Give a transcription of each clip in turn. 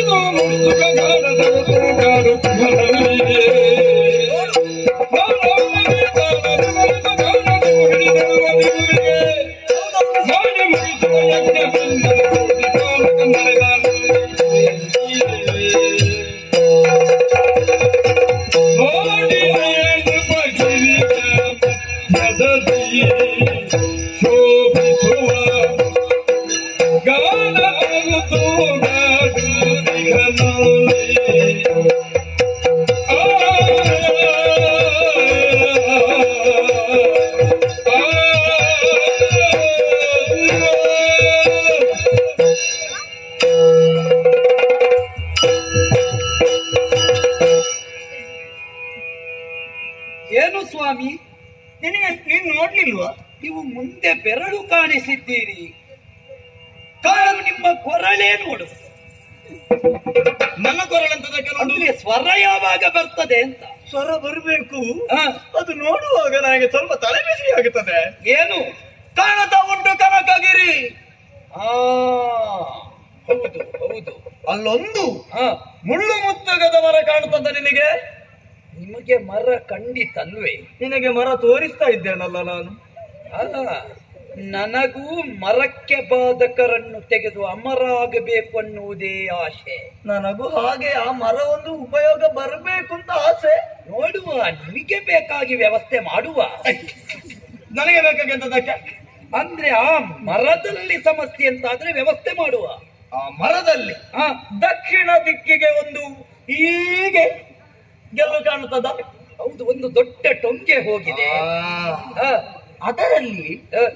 ಶೋಭಿಸುವ ಗಾನಗುತ್ತು ನಾಡು ದಿಗನಲ್ಲಿ. ಆ, ಆ, ಏನು ಸ್ವಾಮಿ ನಿನಗೆ ನೀನ್ ನೋಡ್ಲಿಲ್ವಾ ನೀವು ಮುಂದೆ ಬೆರಳು ಕಾಣಿಸಿದ್ದೀರಿ ಕಾರಣ ನಿಮ್ಮ ಕೊರಳೇ ನೋಡು ನನ್ನ ಕೊರಳಂತದಕ್ಕೆ ನೋಡು ಅಂದ್ರೆ ಸ್ವರ ಯಾವಾಗ ಬರ್ತದೆ ಅಂತ ಸ್ವರ ಬರ್ಬೇಕು ಆ, ಅದು ನೋಡುವಾಗ ನನಗೆ ಸ್ವಲ್ಪ ತಲೆ ಬಿಸಿ ಆಗುತ್ತದೆ ಏನು ಕಾಣುತ್ತಾ ಉಂಟು ಕನಕಗಿರಿ ಆ ಹೌದು ಹೌದು ಅಲ್ಲೊಂದು ಆ, ಮುಳ್ಳು ಮುತ್ತಗದ ಮರ ಕಾಣುತ್ತದ ನಿನಗೆ ನಿಮಗೆ ಮರ ಖಂಡಿತಲ್ವೇ ನಿನಗೆ ಮರ ತೋರಿಸ್ತಾ ಇದ್ದೇನಲ್ಲ ನಾನು ಆ, ನನಗೂ ಮರಕ್ಕೆ ಬಾಧಕರನ್ನು ತೆಗೆದು ಅಮರ ಆಗಬೇಕು ಅನ್ನುವುದೇ ಆಶೆ ನನಗೂ ಹಾಗೆ ಆ ಮರ ಒಂದು ಉಪಯೋಗ ಬರಬೇಕು ಅಂತ ಆಸೆ ನೋಡುವ ನಿಮಗೆ ಬೇಕಾಗಿ ವ್ಯವಸ್ಥೆ ಮಾಡುವ ನನಗೆ ಬೇಕಾಗಿದ್ದಕ್ಕೆ ಅಂದ್ರೆ ಆ ಮರದಲ್ಲಿ ಸಮಸ್ಯೆ ಅಂತ ಆದ್ರೆ ವ್ಯವಸ್ಥೆ ಮಾಡುವ ಆ ಮರದಲ್ಲಿ ಆ, ದಕ್ಷಿಣ ದಿಕ್ಕಿಗೆ ಒಂದು ಹೀಗೆ ಗೆಲ್ಲು ಕಾಣುತ್ತದ ಹೌದು ಒಂದು ದೊಡ್ಡ ಟೊಂಗೆ ಹೋಗಿದೆ ಆ, ಅದರಲ್ಲಿ ಆ,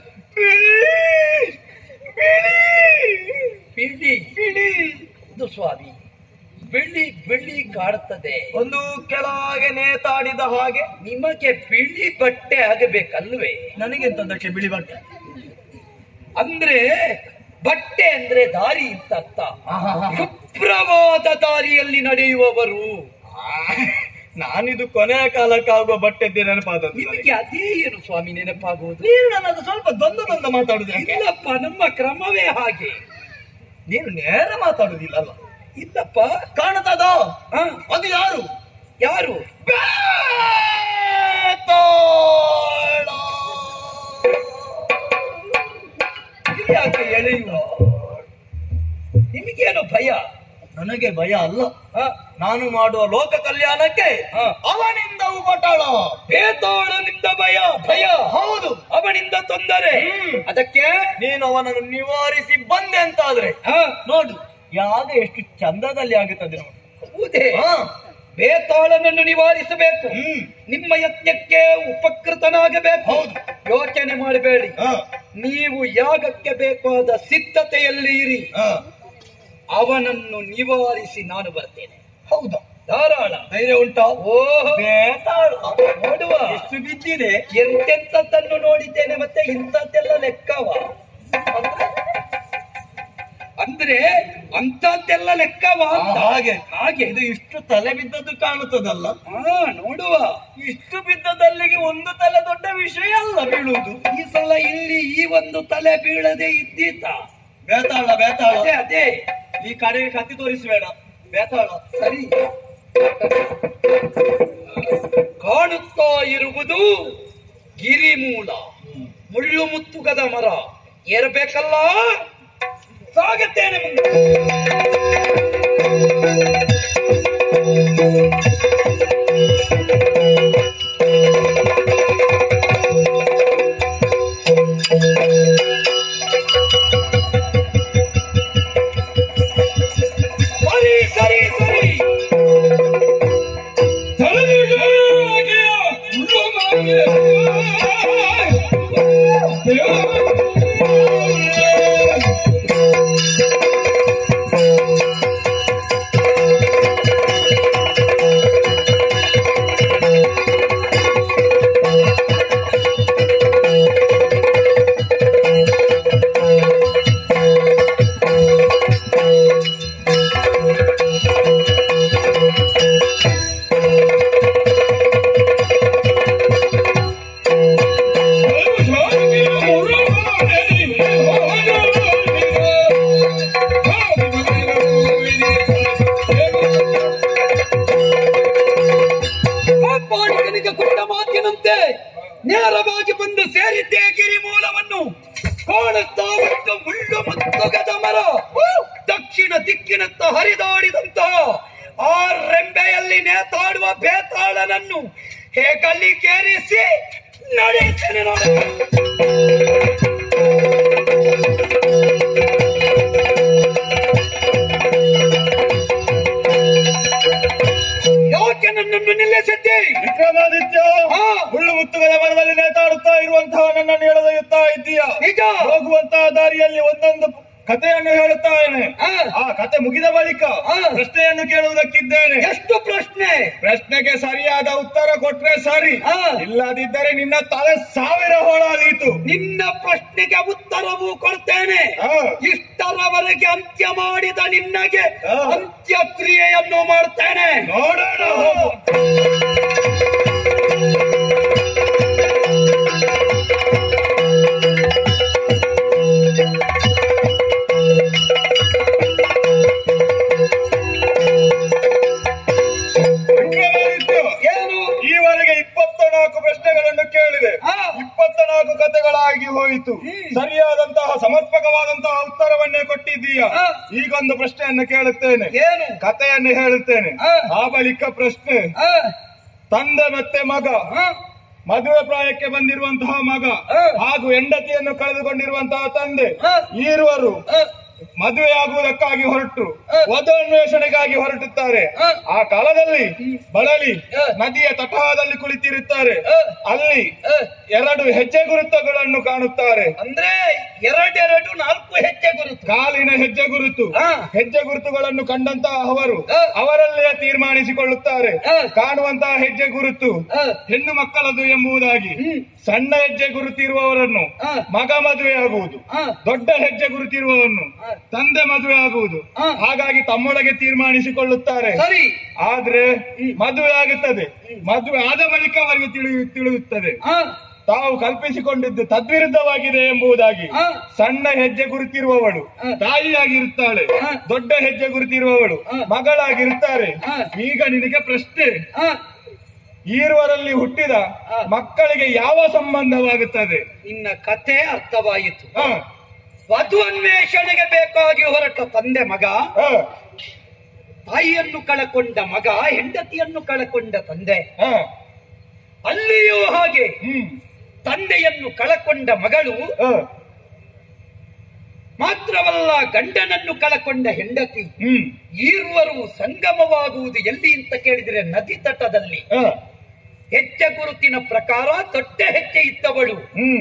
ಬಿಳಿ ಬಿಳಿ ಬಿಳಿ ಇದು ಸ್ವಾಮಿ ಬಿಳಿ ಬಿಳಿ ಕಾಡುತ್ತದೆ ಒಂದು ಕೆಳಗೆ ನೇತಾಡಿದ ಹಾಗೆ ನಿಮಗೆ ಬಿಳಿ ಬಟ್ಟೆ ಆಗಬೇಕಲ್ವೇ ನನಗೆಂತದಕ್ಕೆ ಬಿಳಿ ಬಟ್ಟೆ ಅಂದ್ರೆ ಬಟ್ಟೆ ಅಂದ್ರೆ ದಾರಿ ಅಂತ ಅರ್ಥ ಶುಭ್ರವಾದ ದಾರಿಯಲ್ಲಿ ನಡೆಯುವವರು ನಾನಿದು ಕೊನೆಯ ಕಾಲಕ್ಕಾಗುವ ಬಟ್ಟೆ ನೆನಪಾದದ್ದು ನಿಮಗೆ ಅದೇ ಏನು ಸ್ವಾಮಿ ನೆನಪಾಗುವುದು ನೀನು ನನ್ನದು ಸ್ವಲ್ಪ ದ್ವಂದ್ವ ದ್ವಂದ್ವ ಮಾತಾಡುವುದಕ್ಕೆ ಇಲ್ಲಪ್ಪ ನಮ್ಮ ಕ್ರಮವೇ ಹಾಗೆ ನೀನು ನೇರ ಮಾತಾಡುದಿಲ್ಲಲ್ಲ ಇಲ್ಲಪ್ಪ ಕಾಣುತ್ತದ ಆ, ಅದು ಯಾರು ಯಾರು ಬೇತಾಳ. ಇಲ್ಲಿ ಯಾಕೆ ಎಳೆಯುವ ನಿಮಗೇನು ಭಯ ನನಗೆ ಭಯ ಅಲ್ಲ ಆ, ನಾನು ಮಾಡುವ ಲೋಕ ಕಲ್ಯಾಣಕ್ಕೆ ಆ. ಅವನಿಂದ ಉಪಟಾಳ ಬೇತಾಳನಿಂದ ಭಯ ಭಯ ಹೌದು ಅವನಿಂದ ತೊಂದರೆ ಅದಕ್ಕೆ ನೀನು ಅವನನ್ನು ನಿವಾರಿಸಿ ಬಂದೆ ಅಂತಾದ್ರೆ ಆ, ನೋಡು ಯಾಗ ಎಷ್ಟು ಚಂದದಲ್ಲಿ ಆಗುತ್ತದೆ ನೋಡು ಹೌದೇ ಹಾ. ಬೇತಾಳನನ್ನು ನಿವಾರಿಸಬೇಕು ಹ್ಮ್. ನಿಮ್ಮ ಯಜ್ಞಕ್ಕೆ ಉಪಕೃತನಾಗಬೇಕು ಹೌದು. ಯೋಚನೆ ಮಾಡಬೇಡಿ ಹಾ. ನೀವು ಯಾಗಕ್ಕೆ ಬೇಕಾದ ಸಿದ್ಧತೆಯಲ್ಲಿ ಇರಿ ಹಾ. ಅವನನ್ನು ನಿವಾರಿಸಿ ನಾನು ಬರ್ತೇನೆ ಹೌದಾ ಧಾರಾಳ ಧೈರ್ಯ ಉಂಟಾ ಓಹೋ ಬೇತಾಳ ನೋಡುವ ಎಷ್ಟು ಬಿದ್ದಿದೆ ಎಂತೆಂತದ್ದನ್ನು ನೋಡಿದ್ದೇನೆ ಮತ್ತೆ ಇಂಥದ್ದೆಲ್ಲ ಲೆಕ್ಕವ ಅಂದ್ರೆ ಅಂತದ್ದೆಲ್ಲ ಲೆಕ್ಕವ ಅಂತ. ಹಾಗೆ ಹಾಗೆ ಇದು ಇಷ್ಟು ತಲೆ ಬಿದ್ದದ್ದು ಕಾಣುತ್ತದಲ್ಲ ಹಾ ನೋಡುವ ಇಷ್ಟು ಬಿದ್ದದಲ್ಲಿಗೆ ಒಂದು ತಲೆ ದೊಡ್ಡ ವಿಷಯ ಅಲ್ಲ ಬೀಳುವುದು ಈ ಸಲ ಇಲ್ಲಿ ಈ ಒಂದು ತಲೆ ಬೀಳದೆ ಇದ್ದೀತ ಬೇತಾಳ ಬೇತಾಳ ಅದೇ ಅದೇ ಈ ಕಡೆಗೆ ಕತ್ತಿ ತೋರಿಸಬೇಡ ಬೇತಾಳ ಸರಿ ಕಾಣುತ್ತಾ ಇರುವುದು ಗಿರಿಮೂಲ ಮುಳ್ಳು ಮುತ್ತುಗದ ಮರ ಏರಬೇಕಲ್ಲ ಸಾಗುತ್ತೇನೆ ಮುಂದೆ ಸರಿ ಸರಿ ಸರಿ Yeah. ಮಿಂಚಿನತ್ತ ಹರಿದಾಡಿದಂತಹ ಆ ರೆಂಬೆಯಲ್ಲಿ ನೇತಾಡುವ ಬೇತಾಳನನ್ನು ಹೇಗಲ್ಲಿ ಕೇರಿಸಿ ನಡೆಯುತ್ತೇನೆ ನಾನು ಯಾಕೆ ನನ್ನನ್ನು ನಿಲ್ಲಿಸಿದ್ದಿ ವಿಕ್ರಮಾದಿತ್ಯ ಹಾ. ಮುಳ್ಳು ಮುತ್ತುಗಳ ಮರದಲ್ಲಿ ನೇತಾಡುತ್ತಾ ಇರುವಂತಹ ನನ್ನನ್ನು ಎಳೆದೊಯ್ಯುತ್ತಾ ಇದ್ದೀಯ ನಿಜ ಹೋಗುವಂತಹ ದಾರಿಯಲ್ಲಿ ಒಂದೊಂದು ಕಥೆಯನ್ನು ಹೇಳುತ್ತಾನೆ ಹಾ. ಆ ಕತೆ ಮುಗಿದ ಬಳಿಕ ಹಾ. ಪ್ರಶ್ನೆಯನ್ನು ಕೇಳುವುದಕ್ಕಿದ್ದೇನೆ ಎಷ್ಟು ಪ್ರಶ್ನೆ ಪ್ರಶ್ನೆಗೆ ಸರಿಯಾದ ಉತ್ತರ ಕೊಟ್ರೆ ಸರಿ ಹಾ. ಇಲ್ಲದಿದ್ದರೆ ನಿನ್ನ ತಲೆ ಸಾವಿರ ಹೋಳಾದೀತು ನಿನ್ನ ಪ್ರಶ್ನೆಗೆ ಉತ್ತರವೂ ಕೊಡ್ತೇನೆ ಹಾ. ಇಷ್ಟರವರೆಗೆ ಅಂತ್ಯ ಮಾಡಿದ ನಿನ್ನಗೆ ಹಾ. ಅಂತ್ಯಕ್ರಿಯೆಯನ್ನು ಮಾಡ್ತೇನೆ ನೋಡೋಣ ವಿಕ್ರಮಾದಿತ್ಯ ಏನು ಈವರೆಗೆ ಇಪ್ಪತ್ತ ನಾಲ್ಕು ಪ್ರಶ್ನೆಗಳನ್ನು ಕೇಳಿದೆ ಹಾ. ಇಪ್ಪತ್ತ ನಾಲ್ಕು ಕಥೆಗಳಾಗಿ ಹೋಯಿತು ಸರಿಯಾದಂತಹ ಸಮರ್ಪಕವಾದಂತಹ ಉತ್ತರವನ್ನೇ ಕೊಟ್ಟಿದ್ದೀಯ ಹಾ. ಈಗೊಂದು ಪ್ರಶ್ನೆಯನ್ನು ಕೇಳುತ್ತೇನೆ ಏನು ಕಥೆಯನ್ನು ಹೇಳುತ್ತೇನೆ ಹಾ. ಆ ಬಳಿಕ ಪ್ರಶ್ನೆ ಆ, ತಂದೆ ಮತ್ತೆ ಮಗ ಆ, ಮದುವೆ ಪ್ರಾಯಕ್ಕೆ ಬಂದಿರುವಂತಹ ಮಗ ಹಾ. ಹಾಗೂ ಹೆಂಡತಿಯನ್ನು ಕಳೆದುಕೊಂಡಿರುವಂತಹ ತಂದೆ ಹಾ. ಈರುವರು ಆ, ಮದುವೆಯಾಗುವುದಕ್ಕಾಗಿ ಹೊರಟು ಹಾ. ವಧು ಅನ್ವೇಷಣೆಗಾಗಿ ಹೊರಟುತ್ತಾರೆ ಹಾ. ಆ ಕಾಲದಲ್ಲಿ ಬಳಲಿ ಹಾ. ನದಿಯ ತಟದಲ್ಲಿ ಕುಳಿತಿರುತ್ತಾರೆ ಆ, ಅಲ್ಲಿ ಆ. ಎರಡು ಹೆಜ್ಜೆ ಗುರುತುಗಳನ್ನು ಕಾಣುತ್ತಾರೆ ಅಂದ್ರೆ ಎರಡೆರಡು ನಾಲ್ಕು ಹೆಜ್ಜೆ ಗುರುತು ಕಾಲಿನ ಹೆಜ್ಜೆ ಗುರುತು ಹಾ. ಹೆಜ್ಜೆ ಗುರುತುಗಳನ್ನು ಕಂಡಂತಹ ಅವರು ಹಾ. ಅವರಲ್ಲೇ ತೀರ್ಮಾನಿಸಿಕೊಳ್ಳುತ್ತಾರೆ ಹಾ. ಕಾಣುವಂತಹ ಹೆಜ್ಜೆ ಗುರುತು ಆ, ಹೆಣ್ಣು ಮಕ್ಕಳದು ಎಂಬುದಾಗಿ ಹ್ಮ್. ಸಣ್ಣ ಹೆಜ್ಜೆ ಗುರುತಿರುವವರನ್ನು ಹಾ. ಮಗ ಮದುವೆ ಆಗುವುದು ಆ, ದೊಡ್ಡ ಹೆಜ್ಜೆ ಗುರುತಿರುವವನು ಹಾ. ತಂದೆ ಮದುವೆ ಆಗುವುದು ಹಾ. ಹಾಗಾಗಿ ತಮ್ಮೊಳಗೆ ತೀರ್ಮಾನಿಸಿಕೊಳ್ಳುತ್ತಾರೆ ಸರಿ ಆದ್ರೆ ಮದುವೆ ಆಗುತ್ತದೆ ಮದುವೆ ಆದ ಬಳಿಕ ಅವರಿಗೆ ತಿಳಿಯು ತಿಳಿಯುತ್ತದೆ ಆ, ತಾವು ಕಲ್ಪಿಸಿಕೊಂಡಿದ್ದು ತದ್ವಿರುದ್ಧವಾಗಿದೆ ಎಂಬುದಾಗಿ ಹಾ. ಸಣ್ಣ ಹೆಜ್ಜೆ ಗುರುತಿರುವವಳು ಹಾ. ತಾಯಿಯಾಗಿರುತ್ತಾಳೆ ಹಾ. ದೊಡ್ಡ ಹೆಜ್ಜೆ ಗುರುತಿರುವವಳು ಹಾ. ಮಗಳಾಗಿರುತ್ತಾರೆ ಹಾ. ಈಗ ನಿನಗೆ ಪ್ರಶ್ನೆ ಆ, ಈರುವರಲ್ಲಿ ಹುಟ್ಟಿದ ಹಾ. ಮಕ್ಕಳಿಗೆ ಯಾವ ಸಂಬಂಧವಾಗುತ್ತದೆ ನಿನ್ನ ಕಥೆ ಅರ್ಥವಾಯಿತು ಹ, ವಧು ಅನ್ವೇಷಣೆಗೆ ಬೇಕಾಗಿ ಹೊರಟ ತಂದೆ ಮಗ ಹ, ತಾಯಿಯನ್ನು ಕಳಕೊಂಡ ಮಗ ಹೆಂಡತಿಯನ್ನು ಕಳಕೊಂಡ ತಂದೆ ಹ, ಅಲ್ಲಿಯೂ ಹಾಗೆ ಹ್ಮ್, ತಂದೆಯನ್ನು ಕಳಕೊಂಡ ಮಗಳು ಹ, ಮಾತ್ರವಲ್ಲ ಗಂಡನನ್ನು ಕಳಕೊಂಡ ಹೆಂಡತಿ ಹ್ಮ್, ಈರುವರು ಸಂಗಮವಾಗುವುದು ಎಲ್ಲಿ ಅಂತ ಕೇಳಿದರೆ ನದಿ ತಟದಲ್ಲಿ ಹ, ಹೆಜ್ಜೆ ಗುರುತಿನ ಪ್ರಕಾರ ದೊಡ್ಡ ಹೆಜ್ಜೆ ಇದ್ದವಳು ಹ್ಮ್,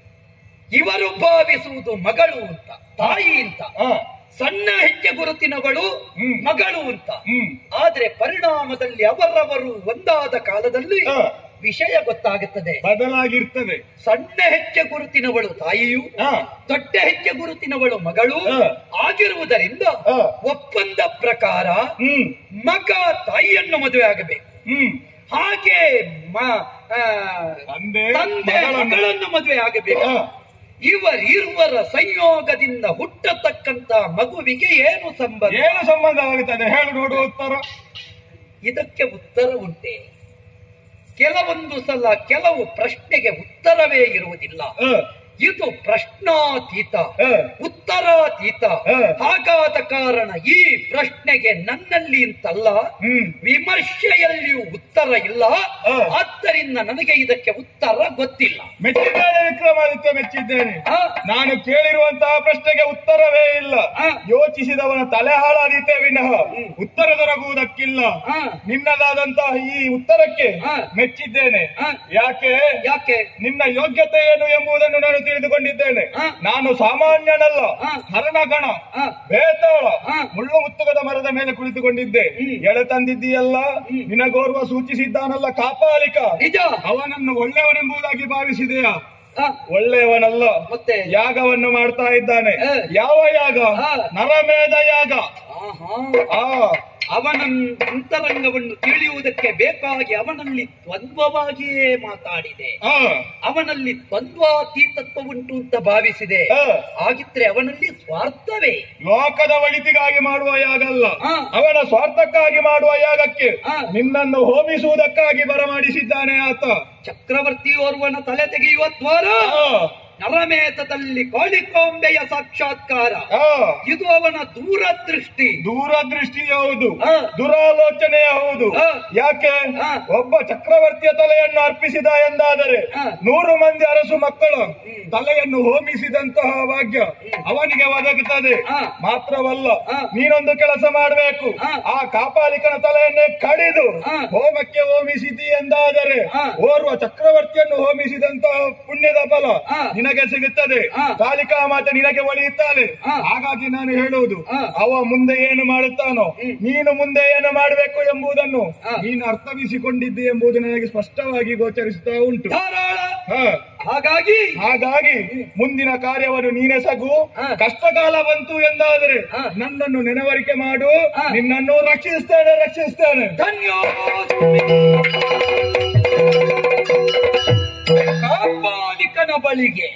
ಇವರು ಭಾವಿಸುವುದು ಮಗಳು ಅಂತ ತಾಯಿ ಅಂತ ಹ, ಸಣ್ಣ ಹೆಜ್ಜೆ ಗುರುತಿನವಳು ಹ್ಮ್. ಮಗಳು ಅಂತ ಹ್ಮ್, ಆದ್ರೆ ಪರಿಣಾಮದಲ್ಲಿ ಅವರವರು ಒಂದಾದ ಕಾಲದಲ್ಲಿ ಹ. ವಿಷಯ ಗೊತ್ತಾಗುತ್ತದೆ ಬದಲಾಗಿರ್ತದೆ ಸಣ್ಣ ಹೆಜ್ಜೆ ಗುರುತಿನವಳು ತಾಯಿಯು ಹ, ದೊಡ್ಡ ಹೆಜ್ಜೆ ಗುರುತಿನವಳು ಮಗಳು ಹ. ಆಗಿರುವುದರಿಂದ ಹ. ಒಪ್ಪಂದ ಪ್ರಕಾರ ಹ್ಮ್, ಮಗ ತಾಯಿಯನ್ನು ಮದುವೆ ಆಗಬೇಕು ಹ್ಮ್, ಹಾಗೆ ಮ- ಆ, ತಂದೆ ತಂದೆ ಮಗಳನ್ನು- ಮಗಳನ್ನು ಮದುವೆ ಆಗಬೇಕು ಹ, ಇವರಿರುವರ ಸಂಯೋಗದಿಂದ ಹುಟ್ಟತಕ್ಕಂತ ಮಗುವಿಗೆ ಏನು ಸಂಬಂಧ ಏನು ಸಂಬಂಧವಾಗುತ್ತದೆ ಹೇಳು ನೋಡುವ ಉತ್ತರ ಇದಕ್ಕೆ ಉತ್ತರ ಉಂಟೆ ಕೆಲವೊಂದು ಸಲ ಕೆಲವು ಪ್ರಶ್ನೆಗೆ ಉತ್ತರವೇ ಇರುವುದಿಲ್ಲ ಹ, ಇದು ಪ್ರಶ್ನಾತೀತ ಹ, ಉತ್ತರಾತೀತ ಹ. ಹಾಗಾದ ಕಾರಣ ಈ ಪ್ರಶ್ನೆಗೆ ನನ್ನಲ್ಲಿ ಅಂತಲ್ಲ ಹ್ಮ್, ವಿಮರ್ಶೆಯಲ್ಲಿಯೂ ಉತ್ತರ ಇಲ್ಲ ಹ. ಆದ್ದರಿಂದ ನನಗೆ ಇದಕ್ಕೆ ಉತ್ತರ ಗೊತ್ತಿಲ್ಲ ಮೆಚ್ಚಿದ್ದೇನೆ ವಿಕ್ರಮಾದಿತ್ಯ ಮೆಚ್ಚಿದ್ದೇನೆ ಆ, ನಾನು ಕೇಳಿರುವಂತಹ ಪ್ರಶ್ನೆಗೆ ಉತ್ತರವೇ ಇಲ್ಲ ಆ, ಯೋಚಿಸಿದವನ ತಲೆ ಹಾಳಾದೀತೆ ವಿನಃ ಉತ್ತರ ದೊರಕುವುದಕ್ಕಿಲ್ಲ ಆ, ನಿನ್ನದಾದಂತಹ ಈ ಉತ್ತರಕ್ಕೆ ಆ. ಮೆಚ್ಚಿದ್ದೇನೆ ಆ. ಯಾಕೆ ಯಾಕೆ ನಿನ್ನ ಯೋಗ್ಯತೆ ಏನು ಎಂಬುದನ್ನು ನಾನು ತಿಳಿದುಕೊಂಡಿದ್ದೇನೆ ಆ. ನಾನು ಸಾಮಾನ್ಯನಲ್ಲ ಆ. ಹರಣಗಣ ಆ, ಬೇತಾಳ ಆ. ಮುಳ್ಳು ಮುತ್ತುಗದ ಮರದ ಮೇಲೆ ಕುಳಿತುಕೊಂಡಿದ್ದೆ ಎಳೆ ತಂದಿದ್ದೀಯಲ್ಲ ನಿನಗೋರ್ವ ಸೂಚಿಸಿದ್ದಾನಲ್ಲ ಕಾಪಾಲಿಕ ನಿಜ ಅವನನ್ನು ಒಳ್ಳೆಯವನೆಂಬುದಾಗಿ ಭಾವಿಸಿದೆಯಾ ಆ, ಒಳ್ಳೆಯವನಲ್ಲ ಮತ್ತೆ ಯಾಗವನ್ನು ಮಾಡ್ತಾ ಇದ್ದಾನೆ ಆ. ಯಾವ ಯಾಗ ಆ. ನರಮೇಧ ಯಾಗ ಆಹಾ. ಆ ಅವನ ಅಂತರಂಗವನ್ನು ತಿಳಿಯುವುದಕ್ಕೆ ಬೇಕಾಗಿ ಅವನಲ್ಲಿ ದ್ವಂದ್ವವಾಗಿಯೇ ಮಾತಾಡಿದೆ ಆ, ಅವನಲ್ಲಿ ದ್ವಂದ್ವಾತೀತತ್ವ ಉಂಟು ಅಂತ ಭಾವಿಸಿದೆ ಆ. ಹಾಗಿದ್ರೆ ಅವನಲ್ಲಿ ಸ್ವಾರ್ಥವೇ ಲೋಕದ ಒಳಿತಿಗಾಗಿ ಮಾಡುವ ಯಾಗ ಅಲ್ಲ ಆ. ಅವನ ಸ್ವಾರ್ಥಕ್ಕಾಗಿ ಮಾಡುವ ಯಾಗಕ್ಕೆ ಆ. ನಿನ್ನನ್ನು ಹೋಮಿಸುವುದಕ್ಕಾಗಿ ಬರಮಾಡಿಸಿದ್ದಾನೆ ಆತ ಚಕ್ರವರ್ತಿಯೋರ್ವನ ತಲೆ ತೆಗೆಯುವ ದ್ವಾರ ಆ, ನರಮೇತದಲ್ಲಿ ಕಾಳಿಕಾಂಬೆಯ ಸಾಕ್ಷಾತ್ಕಾರ ಆ, ಇದು ಅವನ ದೂರದೃಷ್ಟಿ ದೂರದೃಷ್ಟಿ ಹೌದು ಆ. ದುರಾಲೋಚನೆ ಹೌದು ಆ. ಯಾಕೆ ಆ. ಒಬ್ಬ ಚಕ್ರವರ್ತಿಯ ತಲೆಯನ್ನು ಅರ್ಪಿಸಿದ ಎಂದಾದರೆ ಆ. ನೂರು ಮಂದಿ ಅರಸು ಮಕ್ಕಳು ತಲೆಯನ್ನು ಹೋಮಿಸಿದಂತಹ ಭಾಗ್ಯ ಅವನಿಗೆ ಒದಗುತ್ತದೆ ಆ. ಮಾತ್ರವಲ್ಲ ಆ. ನೀನೊಂದು ಕೆಲಸ ಮಾಡಬೇಕು ಆ. ಆ ಕಾಪಾಲಿಕನ ತಲೆಯನ್ನೇ ಕಡಿದು ಆ. ಹೋಮಕ್ಕೆ ಹೋಮಿಸಿದಿ ಎಂದಾದರೆ ಆ. ಓರ್ವ ಚಕ್ರವರ್ತಿಯನ್ನು ಹೋಮಿಸಿದಂತಹ ಪುಣ್ಯದ ಫಲ ಆ. ನಿನಗೆ ಸಿಗುತ್ತದೆ ಆ. ಕಾಲಿಕಾ ಮಾತೆ ನಿನಗೆ ಒಲಿಯುತ್ತಾಳೆ ಆ. ಹಾಗಾಗಿ ನಾನು ಹೇಳುವುದು ಆ. ಅವ ಮುಂದೆ ಏನು ಮಾಡುತ್ತಾನೋ ನೀನು ಮುಂದೆ ಏನು ಮಾಡಬೇಕು ಎಂಬುದನ್ನು ಆ. ನೀನು ಅರ್ಥವಿಸಿಕೊಂಡಿದ್ದೆ ಎಂಬುದು ನನಗೆ ಸ್ಪಷ್ಟವಾಗಿ ಗೋಚರಿಸುತ್ತಾ ಉಂಟು ಧಾರಾಳ ಹ. ಹಾಗಾಗಿ ಹಾಗಾಗಿ ಮುಂದಿನ ಕಾರ್ಯವನ್ನು ನೀನೆಸಗು ಆ. ಕಷ್ಟಕಾಲ ಬಂತು ಎಂದಾದರೆ ಆ. ನನ್ನನ್ನು ನೆನವರಿಕೆ ಮಾಡು ಆ. ನಿನ್ನನ್ನು ರಕ್ಷಿಸ್ತೇನೆ ರಕ್ಷಿಸ್ತೇನೆ ಧನ್ಯೋಸ್ಮಿ ಕಾಪಾಲಿಕನ ಬಳಿಗೆ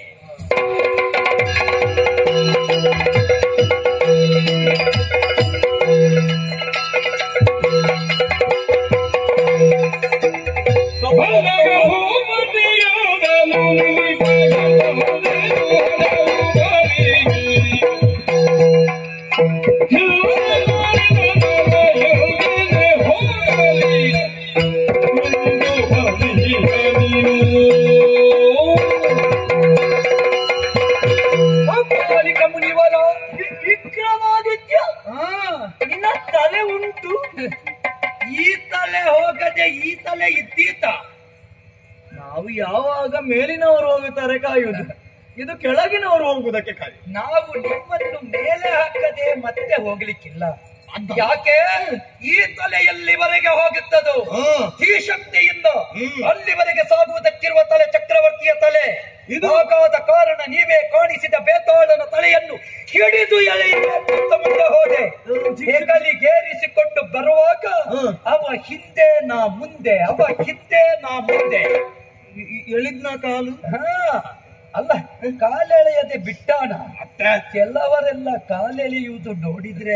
ಕಾಪಾಲಿಕ ಮುನಿವರ ವಿಕ್ರಮಾದಿತ್ಯ ಆ, ನಿನ್ನ ತಲೆ ಉಂಟು ಈ ತಲೆ ಹೋಗದೆ ಈ ತಲೆ ಇದ್ದೀತ ನಾವು ಯಾವಾಗ ಮೇಲಿನವರು ಹೋಗುತ್ತಾರೆ ಕಾಯುವುದು ಇದು ಕೆಳಗಿನವರು ಹೋಗುವುದಕ್ಕೆ ಕಾಯು ನಾವು ನಿಮ್ಮನ್ನು ಮೇಲೆ ಹಾಕದೆ ಮತ್ತೆ ಹೋಗ್ಲಿಕ್ಕಿಲ್ಲ ಯಾಕೆ ಈ ತಲೆ ಎಲ್ಲಿವರೆಗೆ ಹೋಗುತ್ತದೋ ಈ ಶಕ್ತಿಯಿಂದ ಅಲ್ಲಿವರೆಗೆ ಸಾಗುವುದಕ್ಕಿರುವ ತಲೆ ಚಕ್ರವರ್ತಿಯ ತಲೆ ಹಾಗಾದ ಕಾರಣ ನೀವೇ ಕಾಣಿಸಿದ ಬೇತಾಳನ ತಲೆಯನ್ನು ಹಿಡಿದು ಎಳೆಯಬೇಕು ಅಂತ ಮುಂದೆ ಹೋದೆ ಹೆಗಲಿಗೇರಿಸಿಕೊಂಡು ಬರುವಾಗ ಅವ ಹಿಂದೆ ನಾ ಮುಂದೆ ಅವ ಹಿಂದೆ ನಾ ಮುಂದೆ ಎಳಿದ್ನ ಕಾಲು ಹಾ ಅಲ್ಲ ಕಾಲೆಳೆಯದೆ ಬಿಟ್ಟಾಣ ಕೆಲವರೆಲ್ಲ ಕಾಲೆಳೆಯುವುದು ನೋಡಿದ್ರೆ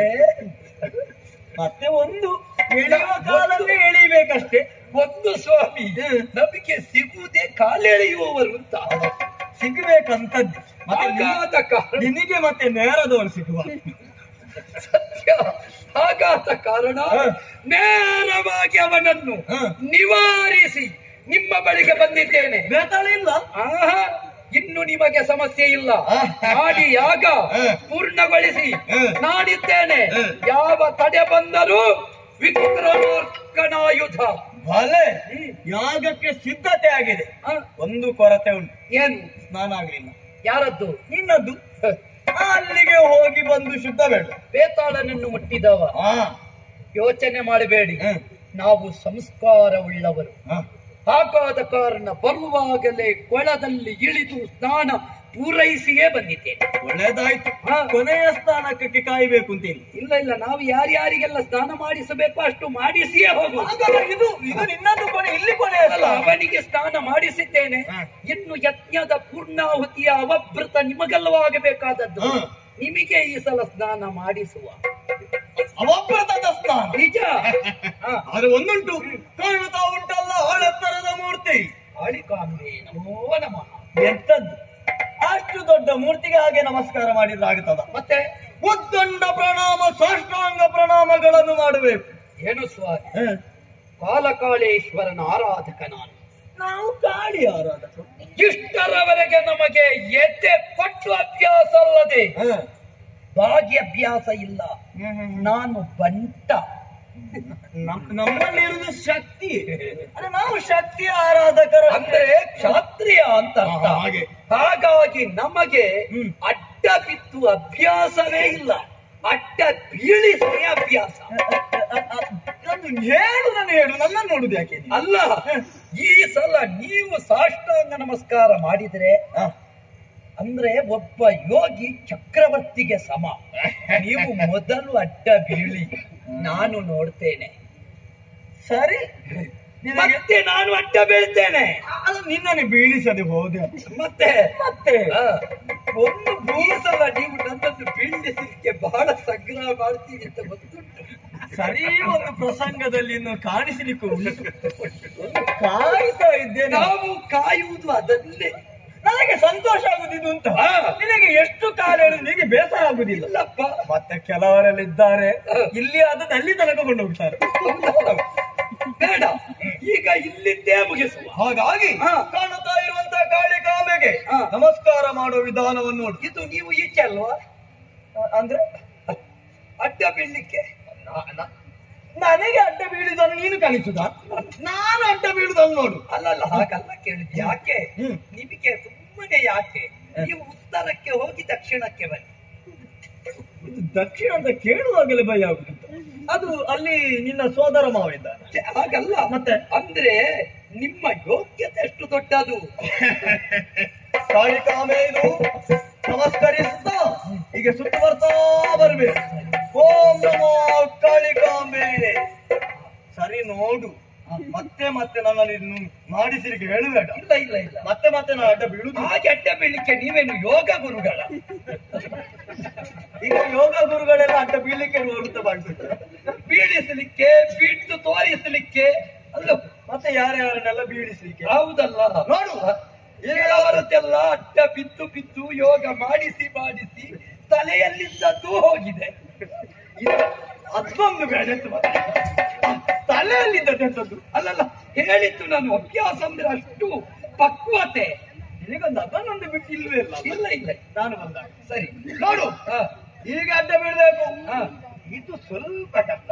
ಮತ್ತೆ ಒಂದು ಎಳೆಯುವ ಕಾಲಲ್ಲಿ ಎಳಿಬೇಕಷ್ಟೇ ಒಂದು ಸ್ವಾಮಿ ನಮಗೆ ಸಿಗುವುದೇ ಕಾಲೆಳೆಯುವವರು ಅಂತ ಸಿಗ್ಬೇಕಂತದ್ದು ಮತ್ತೆ ನಿ- ಹಾಗಾದ ಕಾರಣ ನಿನಗೆ ಮತ್ತೆ ನೇರದವರು ಸಿಗುವ ಸತ್ಯ ಹಾಗಾದ ಕಾರಣ ನೇರವಾಗಿ ಅವನನ್ನು ಹ. ನಿವಾರಿಸಿ ನಿಮ್ಮ ಬಳಿಗೆ ಬಂದಿದ್ದೇನೆ ಬೇತಾಳ ಇಲ್ಲ ಆಹಾ ಇನ್ನು ನಿಮಗೆ ಸಮಸ್ಯೆ ಇಲ್ಲ ಆ. ಮಾಡಿ ಯಾಗ ಆ. ಪೂರ್ಣಗೊಳಿಸಿ ಆ. ನಾಡಿದ್ದೇನೆ ಆ. ಯಾವ ತಡೆ ಬಂದರೂ ವಿಕ್ರಮಾರ್ಕನಾಯುಧ ಭಲೆ ಯಾಗಕ್ಕೆ ಸಿದ್ಧತೆ ಆಗಿದೆ ಆ, ಒಂದು ಕೊರತೆ ಉಂಟು ಏನು ಸ್ನಾನ ಆಗ್ಲಿಲ್ಲ ಯಾರದ್ದು ನಿನ್ನದ್ದು ಅಲ್ಲಿಗೆ ಹೋಗಿ ಬಂದು ಶುದ್ಧ ಬೇಡ ಬೇತಾಳನನ್ನು ಮುಟ್ಟಿದವ ಹಾ ಯೋಚನೆ ಮಾಡಬೇಡಿ ಹ್ಮ್. ನಾವು ಸಂಸ್ಕಾರವುಳ್ಳವರು ಹಾ. ಹಾಗಾದ ಕಾರಣ ಬರುವಾಗಲೇ ಕೊಳದಲ್ಲಿ ಇಳಿದು ಸ್ನಾನ ಪೂರೈಸಿಯೇ ಬಂದಿದ್ದೇನೆ ಒಳ್ಳೇದಾಯ್ತು ಹಾ. ಕೊನೆಯ ಸ್ಥಾನಕ್ಕೆ ಕಾಯ್ಬೇಕು ಅಂತೇಳಿ ಇಲ್ಲ ಇಲ್ಲ ನಾವು ಯಾರ್ಯಾರಿಗೆಲ್ಲ ಸ್ನಾನ ಮಾಡಿಸಬೇಕು ಅಷ್ಟು ಮಾಡಿಸಿಯೇ ಹೋಗುದು ಹಾಗಲ್ಲ, ಇದು ಇದು ನಿನ್ನದು ಕೊನೆ ಇಲ್ಲಿ ಕೊನೆಯ ಅಲ್ಲ, ಸ್ಥಾನ. ಅವನಿಗೆ ಸ್ನಾನ ಮಾಡಿಸಿದ್ದೇನೆ ಹ. ಇನ್ನು ಯಜ್ಞದ ಪೂರ್ಣಾಹುತಿಯ ಅವಭೃತ ನಿಮಗೆಲ್ಲವಾಗಬೇಕಾದದ್ದು ಹ. ನಿಮಗೆ ಈ ಸಲ ಸ್ನಾನ ಮಾಡಿಸುವ ಅವಭೃತದ ಸ್ನಾನ ನಿಜ ಹ. ಅದು ಒಂದುಂಟು ಕಾಣುತ್ತಾ ಉಂಟಲ್ಲ ಆಳೆತ್ತರದ ಮೂರ್ತಿ ಕಾಳಿಕಾಂಬೆ ನಮೋ ನಮಃ ಎಂತದ್ದು ಅಷ್ಟು ದೊಡ್ಡ ಮೂರ್ತಿಗೆ ಹಾಗೆ ನಮಸ್ಕಾರ ಮಾಡಿದ್ರೆ ಆಗುತ್ತದ ಮತ್ತೆ ಉದ್ದಂಡ ಪ್ರಣಾಮ ಸಾಷ್ಟಾಂಗ ಪ್ರಣಾಮಗಳನ್ನು ಮಾಡಬೇಕು ಏನು ಸ್ವಾಮಿ ಕಾಲಕಾಳೇಶ್ವರನ ಆರಾಧಕ ನಾನು ನಾವು ಕಾಳಿ ಆರಾಧಕ ಇಷ್ಟರವರೆಗೆ ನಮಗೆ ಎದೆ ಕೊಟ್ಟು ಅಭ್ಯಾಸ ಅಲ್ಲದೆ ಭಾಗ್ಯ ಅಭ್ಯಾಸ ಇಲ್ಲ ನಾನು ಬಂಟ ನಮ್- ನಮ್ಮಲ್ಲಿರುವುದು ಶಕ್ತಿ ಅದೇ ನಾವು ಶಕ್ತಿ ಆರಾಧಕರು ಅಂದ್ರೆ ಕ್ಷಾತ್ರಿಯ ಅಂತ ಅರ್ಥ. ಹಾ, ಹಾಗೆ. ಹಾಗಾಗಿ ನಮಗೆ ಹ್ಮ್. ಅಡ್ಡ ಬಿದ್ದು ಅಭ್ಯಾಸವೇ ಇಲ್ಲ ಅಡ್ಡ ಬೀಳಿಸಿ ಅಭ್ಯಾಸ ಅದು ಹೇಳು ನಾನು ಹೇಳು ನನ್ನ ನೋಡುದು ಯಾಕೆ ನೀನು? ಅಲ್ಲ ಈ ಸಲ ನೀವು ಸಾಷ್ಟಾಂಗ ನಮಸ್ಕಾರ ಮಾಡಿದ್ರೆ ಹ. ಅಂದ್ರೆ ಒಬ್ಬ ಯೋಗಿ ಚಕ್ರವರ್ತಿಗೆ ಸಮ ನೀವು ಮೊದಲು ಅಡ್ಡ ಬೀಳಿ ನಾನು ನೋಡ್ತೇನೆ ಸರಿ ನಿನಗೆ ಮತ್ತೆ ನಾನು ಅಡ್ಡ ಬೀಳ್ತೇನೆ ಅದು ನಿನ್ನನ್ನು ಬೀಳಿಸದೆ ಹೋದೆ ಮತ್ತೆ ಮತ್ತೆ ಆ, ಒಂದು ಈ ಸಲ ನೀವು ನನ್ನನ್ನು ಬೀಳಿಸಲಿಕ್ಕೆ ಬಹಳ ಸಂಗ್ರಹ ಮಾಡ್ತೀನಿ ಅಂತ ಗೊತ್ತುಂಟು ಸರಿ ಒಂದು ಪ್ರಸಂಗದಲ್ಲಿ ಇನ್ನು ಕಾಣಿಸಲಿಕ್ಕೆ ಉಂಟು ಕಾಯ್ತಾ ಇದ್ದೇನೆ ನಾವು ಕಾಯುವುದು ಅದನ್ನೇ ನನಗೆ ಸಂತೋಷ ಆಗುದಿದ್ದು ಅಂತ ಹಾ. ನಿನಗೆ ಎಷ್ಟು ಕಾಲ ಹೇಳಿದ್ರು ನಿನಗೆ ಬೇಸರ ಆಗುದಿಲ್ಲ ಇಲ್ಲಪ್ಪ ಮತ್ತೆ ಕೆಲವರೆಲ್ಲ ಇದ್ದಾರೆ ಇಲ್ಲಿ ಆದದ್ದು ಅಲ್ಲಿ ತನಕ ಕೊಂಡು ಹೋಗ್ತಾರೆ ಹೌದೌದು. ಬೇಡ ಈಗ ಇಲ್ಲಿದ್ದೇ ಮುಗಿಸುವ ಹಾಗಾಗಿ ಹಾ. ಕಾಣುತ್ತಾ ಇರುವಂತಹ ಕಾಳಿಕಾಂಬೆಗೆ ಹಾ. ನಮಸ್ಕಾರ ಮಾಡುವ ವಿಧಾನವನ್ನು ನೋಡಿ ಇದು ನೀವು ಈಚೆ ಅಲ್ವಾ ಅಂದ್ರೆ ಅಡ್ಡ ಬೀಳ್ಲಿಕ್ಕೆ ನ- ನ- ನನಗೆ ಅಡ್ಡ ಬೀಳುದನ್ನು ನೀನು ಕಲಿಸುದ ನಾನು ಅಡ್ಡ ಬೀಳುದನ್ನು ನೋಡು ಅಲ್ಲಲ್ಲ ಹಾಗಲ್ಲ ಕೇಳಿದ್ ಯಾಕೆ ಹ್ಮ್. ನಿಮಗೆ ಸುಮ್ಮನೆ ಯಾಕೆ ನೀವು ಉತ್ತರಕ್ಕೆ ಹೋಗಿ ದಕ್ಷಿಣಕ್ಕೆ ಬನ್ನಿ ಇದು ದಕ್ಷಿಣ ಅಂತ ಕೇಳುವಾಗಲೇ ಭಯ ಆಗುತ್ತಿತ್ತು ಅದು ಅಲ್ಲಿ ನಿನ್ನ ಸೋದರ ಮಾವ ಇದ್ದಾನೆ ಛೆ, ಹಾಗಲ್ಲ ಮತ್ತೆ? ಅಂದ್ರೆ ನಿಮ್ಮ ಯೋಗ್ಯತೆ ಎಷ್ಟು ದೊಡ್ಡದು ಕಾಳಿಕಾಂಬೆ ಇದು ನಮಸ್ಕರಿಸುತ್ತಾ ಹೀಗೆ ಸುತ್ತು ಬರ್ತಾ ಬರ್ಬೇಕು ಓಂ ನಮೋ ಕಾಳಿಕಾಂಬೆ ಸರಿ ನೋಡು ಮತ್ತೆ ಮತ್ತೆ ನನ್ನಲ್ಲಿ ಇನ್ನು ಮಾಡಿಸಿಲಿಕ್ಕೆ ಹೇಳಬೇಡ ಇಲ್ಲ ಇಲ್ಲ ಇಲ್ಲ ಮತ್ತೆ ಮತ್ತೆ ನಾನು ಅಡ್ಡ ಬೀಳುದು ಹಾಗೆ ಅಡ್ಡ ಬೀಳ್ಲಿಕ್ಕೆ ನೀವೇನು ಯೋಗ ಗುರುಗಳ ಈಗ ಯೋಗ ಗುರುಗಳೆಲ್ಲ ಅಡ್ಡ ಬೀಳ್ಲಿಕ್ಕೆ ಹೊರತು ಮಾಡ್ತಾರೆ ಬೀಳಿಸಲಿಕ್ಕೆ ಬಿಟ್ಟು ತೋರಿಸಲಿಕ್ಕೆ ಅಲ್ಲ ಮತ್ತೆ ಯಾರ್ಯಾರನ್ನೆಲ್ಲ ಬೀಳಿಸ್ಲಿಕ್ಕೆ ಹೌದಲ್ಲ ನೋಡು ಈಗ ಅವರದ್ದೆಲ್ಲ ಅಡ್ಡ ಬಿದ್ದು ಬಿದ್ದು ಯೋಗ ಮಾಡಿಸಿ ಮಾಡಿಸಿ ತಲೆಯಲ್ಲಿದ್ದದ್ದು ಹೋಗಿದೆ ಇದು ಅದೊಂದು ಬೇಡ ಅಂತ ಮತ್ತೆ. ತಲೆಯಲ್ಲಿದ್ದದ್ದು ಅಲ್ಲಲ್ಲ ಹೇಳಿದ್ದು ನಾನು ಅಭ್ಯಾಸ ಅಂದ್ರೆ ಅಷ್ಟು ಪಕ್ವತೆ ನಿನಗೊಂದು ಅದನ್ನೊಂದು ಬಿಟ್ಟು ಇಲ್ವೇ ಇಲ್ಲ ಇಲ್ಲ ಇಲ್ಲ ನಾನು ಬಂದಾಗ ಸರಿ ನೋಡು ಹಾ, ಈಗ ಅಡ್ಡ ಬೀಳ್ಬೇಕು ಹಾ. ಇದು ಸ್ವಲ್ಪ ಕಷ್ಟ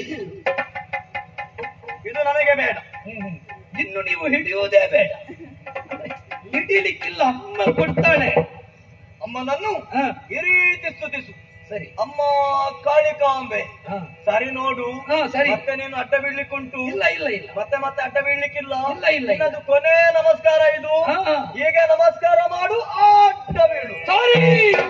ಇದು ನನಗೆ ಬೇಡ ಹ್ಮ್, ಹ್ಮ್. ಇನ್ನು ನೀವು ಹಿಡಿಯುವುದೇ ಬೇಡ ಹಿಡಿಲಿಕ್ಕಿಲ್ಲ ಅಮ್ಮ ಕೊಡ್ತಾಳೆ ಅಮ್ಮನನ್ನು ಹಾ, ಈ ರೀತಿ ಸ್ತುತಿಸು ಸರಿ ಅಮ್ಮ ಕಾಳಿಕಾಂಬೆ ಹಾ. ಸರಿ ನೋಡು ಹಾ, ಸರಿ. ಮತ್ತೆ ನೀನು ಅಡ್ಡ ಬೀಳ್ಲಿಕ್ಕುಂಟು ಇಲ್ಲ ಇಲ್ಲ ಇಲ್ಲ ಮತ್ತೆ ಮತ್ತೆ ಅಡ್ಡ ಬೀಳ್ಲಿಕ್ಕಿಲ್ಲ ಇಲ್ಲ, ಇಲ್ಲ, ಇಲ್ಲ. ನಿನ್ನದು ಕೊನೆ ನಮಸ್ಕಾರ ಇದು ಹಾ. ಈಗ ನಮಸ್ಕಾರ ಮಾಡು ಆ ಅಡ್ಡ ಬೀಳು ಸಾರಿ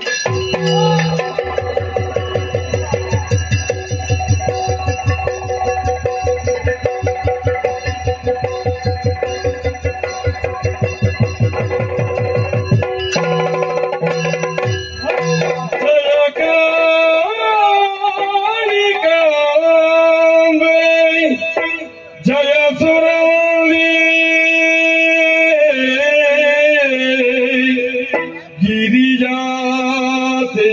ಜಯ ಸುರಳಿ ಗಿರಿಜಾತೆ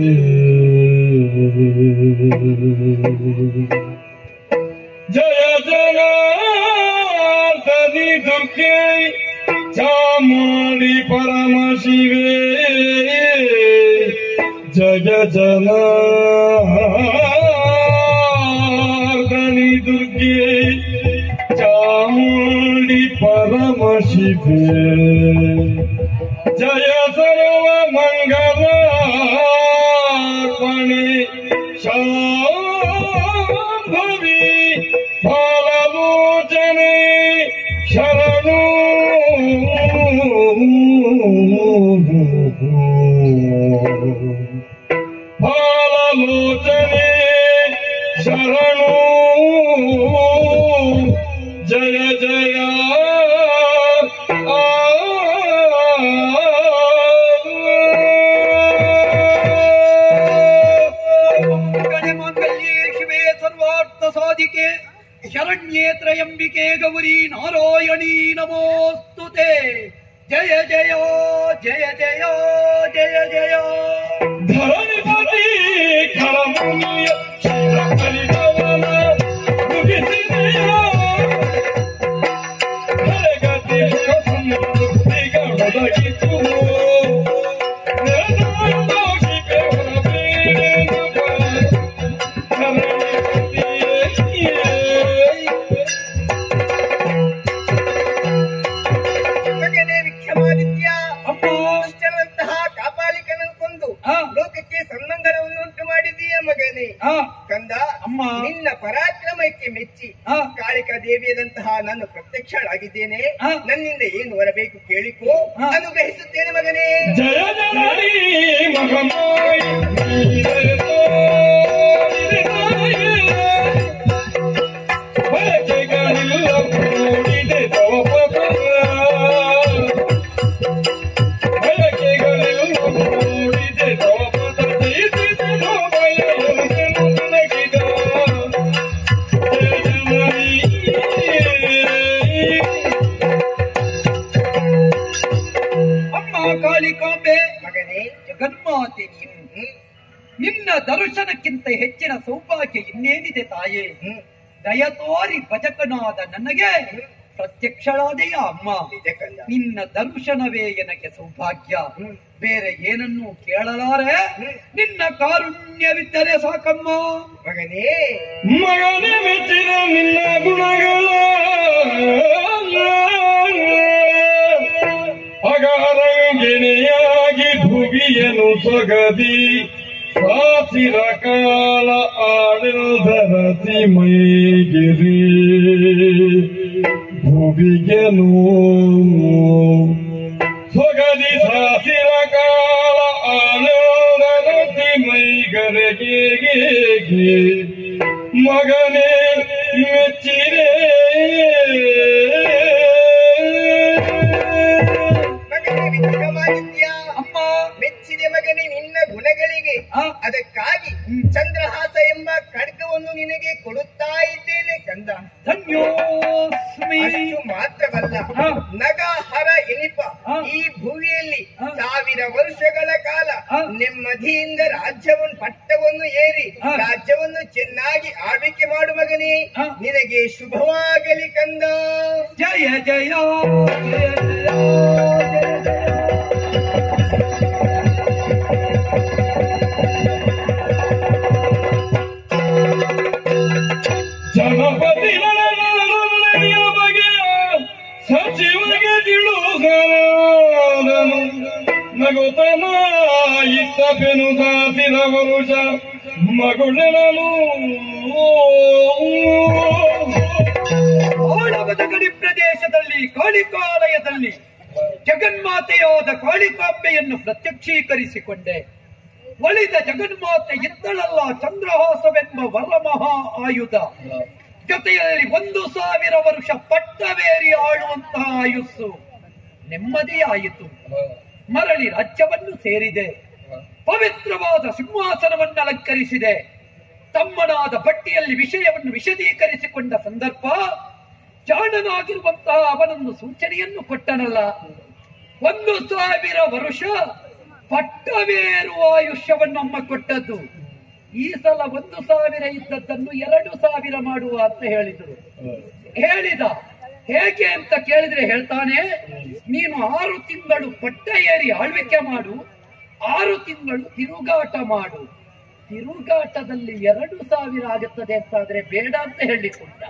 ಜಯ ಜನಾರ್ದನಿ ದುರ್ಗೆ ಚಾಮುಂಡಿ ಪರಮ ಶಿವೆ ಜಯ ಜನಾರ್ದನಿ ದುರ್ಗೆ ಚಾಮುಂಡಿ ಪರಮ ಶಿವೆ ಜಯ ಸರ್ವ ಮಂಗಲಾರ್ಪಣೆ ಶಾಂಭವಿ ಫಲಮೋಚನೆ ಶರಣು ಫಲಲೋಚನೆ ಶರಣು ಜಯ ಜಯ ಕಡೆ ಮಾಂಗಲ್ಯೇ ಶಿವೆ ಸರ್ವಾರ್ಥ ಸಾಧಿಕೆ ಶರಣ್ಯೇ ತ್ರಯಂಬಿಕೆ ಗೌರಿ ನಾರಾಯಣೀ ನಮೋಸ್ತುತೆ ಜಯ ಜಯ ಜಯ ಜಯ ಜಯ ಜಯ ಧರಣಿಪತಿ ಖಳಮುನಿಯ ಶಿವಕಲಿತವನ ಮುಗಿಸಿದೆಯ ಹರಗತಿ ಸಮೃದ್ಧಿಗಳೊದಗಿತು ನೇದಾಂಡೋಷಿಕೆ ಹೊರಬೇನುಪ ಧರಣಿಪತಿಯೇ ಮಗನೇ ವಿಕ್ರಮಾದಿತ್ಯ ಅಮ್ಮ ದುಷ್ಟನಂತಹ ಕಾಪಾಲಿಕನನ್ನು ಕೊಂದು ಹಾ. ಲೋಕಕ್ಕೆ ಸನ್ಮಂಗಲವನ್ನು ಉಂಟು ಮಾಡಿದೀಯ ಮಗನೇ ಹಾ ಕಂದ ಅಮ್ಮ. ನಿನ್ನ ಪರಾಕ್ರಮಕ್ಕೆ ಮೆಚ್ಚಿ ಹಾ. ಕಾಳಿಕಾ ದೇವಿಯಾದಂತಹ ನಾನು ಪ್ರತ್ಯಕ್ಷಳಾಗಿದ್ದೇನೆ ಹಾ. ನನ್ನಿಂದ ಏನು ಹೊರಬೇಕು ಕೇಳಿಕೋ ಹಾ. ಅನುಗ್ರಹಿಸುತ್ತೇನೆ ಮಗನೇ ಜಯ ಜನನಿ ಮಗಮಾಯಿ ನೀರತೋ ನಿರತಾಯೇ. ಬಯಕೆಗಳಿಲ್ಲ ಕೂಡಿದೆ ತವ ಪದ. ಬಯಕೆಗಳಿಲ್ಲ ಕೂಡಿದೆ ತವ ಪದ. ಜೀವಿಸಿದೆನೋ ಬಯಲುಗಳನ್ನು ನನಗಿದ. ಜಯ ಜನನಿ ಅಮ್ಮ ಸೌಭಾಗ್ಯ ಇನ್ನೇನಿದೆ ತಾಯೇ ಹ್ಮ್ ದಯ ತೋರಿ ಭಜಕನಾದ ನನಗೆ ಪ್ರತ್ಯಕ್ಷಳಾದೆಯ ಅಮ್ಮ ನಿಜ ಕಂದ ನಿನ್ನ ದರ್ಶನವೇ ನನಗೆ ಸೌಭಾಗ್ಯ ಹ್ಮ್. ಬೇರೆ ಏನನ್ನು ಕೇಳಲಾರೆ ಹ್ಮ್. ನಿನ್ನ ಕಾರುಣ್ಯವಿದ್ದರೆ ಸಾಕಮ್ಮ ಮಗನೇ ಮಗನೇ ಮೆಚ್ಚಿದ ನಿನ್ನ ಗುಣಗಳ ಅಗಾರ ಗೆಣೆಯಾಗಿ ಭುವಿಯನು ಸೊಗದಿ ಸಾಸಿರ ಕಾಲ ಆಳಿಲ್ದರತಿ ಮೈಗಿರಿ ಭುವಿಗೆನು ಸೊಗದಿ ಸಾಸಿರ ಕಾಲ ಆನಂದರತಿ ಮೈಗರೆಗೆ ಮಗನೇ ಮೆಚ್ಚಿರೆ ಮಗನೇ ವಿಕ್ರಮಾದಿತ್ಯ ಅಮ್ಮ ಮೆಚ್ಚಿದೆ ಮಗನೇ ನಿನ್ನ ಗುಣಗಳಿಗೆ ಆ, ಅದಕ್ಕಾಗಿ ಚಂದ್ರಹಾಸ ಎಂಬ ಖಡ್ಗವನ್ನು ನಿನಗೆ ಕೊಡುತ್ತಾ ಇದ್ದೇನೆ ಕಂದ ಧನ್ಯೋಸ್ಮಿ ಅಷ್ಟು ಮಾತ್ರವಲ್ಲ ಆ. ನಗ ಹರ ಎನಿಪ ಆ. ಈ ಭೂಮಿಯಲ್ಲಿ ಆ. ಸಾವಿರ ವರ್ಷಗಳ ಕಾಲ ಆ. ನೆಮ್ಮದಿಯಿಂದ ರಾಜ್ಯವನ್ನು ಪಟ್ಟವನ್ನು ಏರಿ ಆ. ರಾಜ್ಯವನ್ನು ಚೆನ್ನಾಗಿ ಆಳ್ವಿಕೆ ಮಾಡು ಮಗನೇ ಆ. ನಿನಗೆ ಶುಭವಾಗಲಿ ಕಂದ ಜಯ ಜಯ ಜಯ ಜಯ ಜಯ ಜಯ ಜನಪತಿ ನಡೆಯ ಬಗೆಯ ಸಚಿವಗೆ ತಿಳುಗಾದನು ನಗುತನ ಇತ್ತ ಪೆನು ಸಾಸಿದ ವರುಷ ಮಗುಳನು ಆಳವದ ಗಡಿ ಪ್ರದೇಶದಲ್ಲಿ ಕಾಳಿಕಾಲಯದಲ್ಲಿ ಜಗನ್ಮಾತೆಯಾದ ಕಾಳಿಕಾಂಬೆಯನ್ನು ಪ್ರತ್ಯಕ್ಷೀಕರಿಸಿಕೊಂಡೆ ಒಳಿದ ಜಗನ್ಮಾತೆ ಇದ್ದಳಲ್ಲ ಚಂದ್ರಹಾಸವೆಂಬ ವರಮಹಾ ಆಯುಧ ಜೊತೆಯಲ್ಲಿ ಒಂದು ಸಾವಿರ ವರ್ಷ ಪಟ್ಟವೇರಿ ಆಳುವಂತಹ ಆಯುಸ್ಸು ನೆಮ್ಮದಿಯಾಯಿತು ಮರಳಿ ರಾಜ್ಯವನ್ನು ಸೇರಿದೆ ಪವಿತ್ರವಾದ ಸಿಂಹಾಸನವನ್ನು ಅಲಂಕರಿಸಿದೆ ತಮ್ಮನಾದ ಬಟ್ಟಿಯಲ್ಲಿ ವಿಷಯವನ್ನು ವಿಶದೀಕರಿಸಿಕೊಂಡ ಸಂದರ್ಭ ಜಾಣನಾಗಿರುವಂತಹ ಅವನೊಂದು ಸೂಚನೆಯನ್ನು ಕೊಟ್ಟನಲ್ಲ ಒಂದು ಸಾವಿರ ವರುಷ ಪಟ್ಟವೇರುವ ಆಯುಷ್ಯವನ್ನು ಅಮ್ಮ ಕೊಟ್ಟದ್ದು ಈ ಸಲ ಒಂದು ಸಾವಿರ ಇದ್ದದ್ದನ್ನು ಎರಡು ಸಾವಿರ ಮಾಡುವ ಅಂತ ಹೇಳಿದರು ಹೇಳಿದ ಹೇಗೆ ಅಂತ ಕೇಳಿದ್ರೆ ಹೇಳ್ತಾನೆ ನೀನು ಆರು ತಿಂಗಳು ಪಟ್ಟ ಏರಿ ಆಳ್ವಿಕೆ ಮಾಡು ಆರು ತಿಂಗಳು ತಿರುಗಾಟ ಮಾಡು ತಿರುಗಾಟದಲ್ಲಿ ಎರಡು ಸಾವಿರ ಆಗುತ್ತದೆ ಅಂತಾದ್ರೆ ಬೇಡ ಅಂತ ಹೇಳಿಕೊಂಡ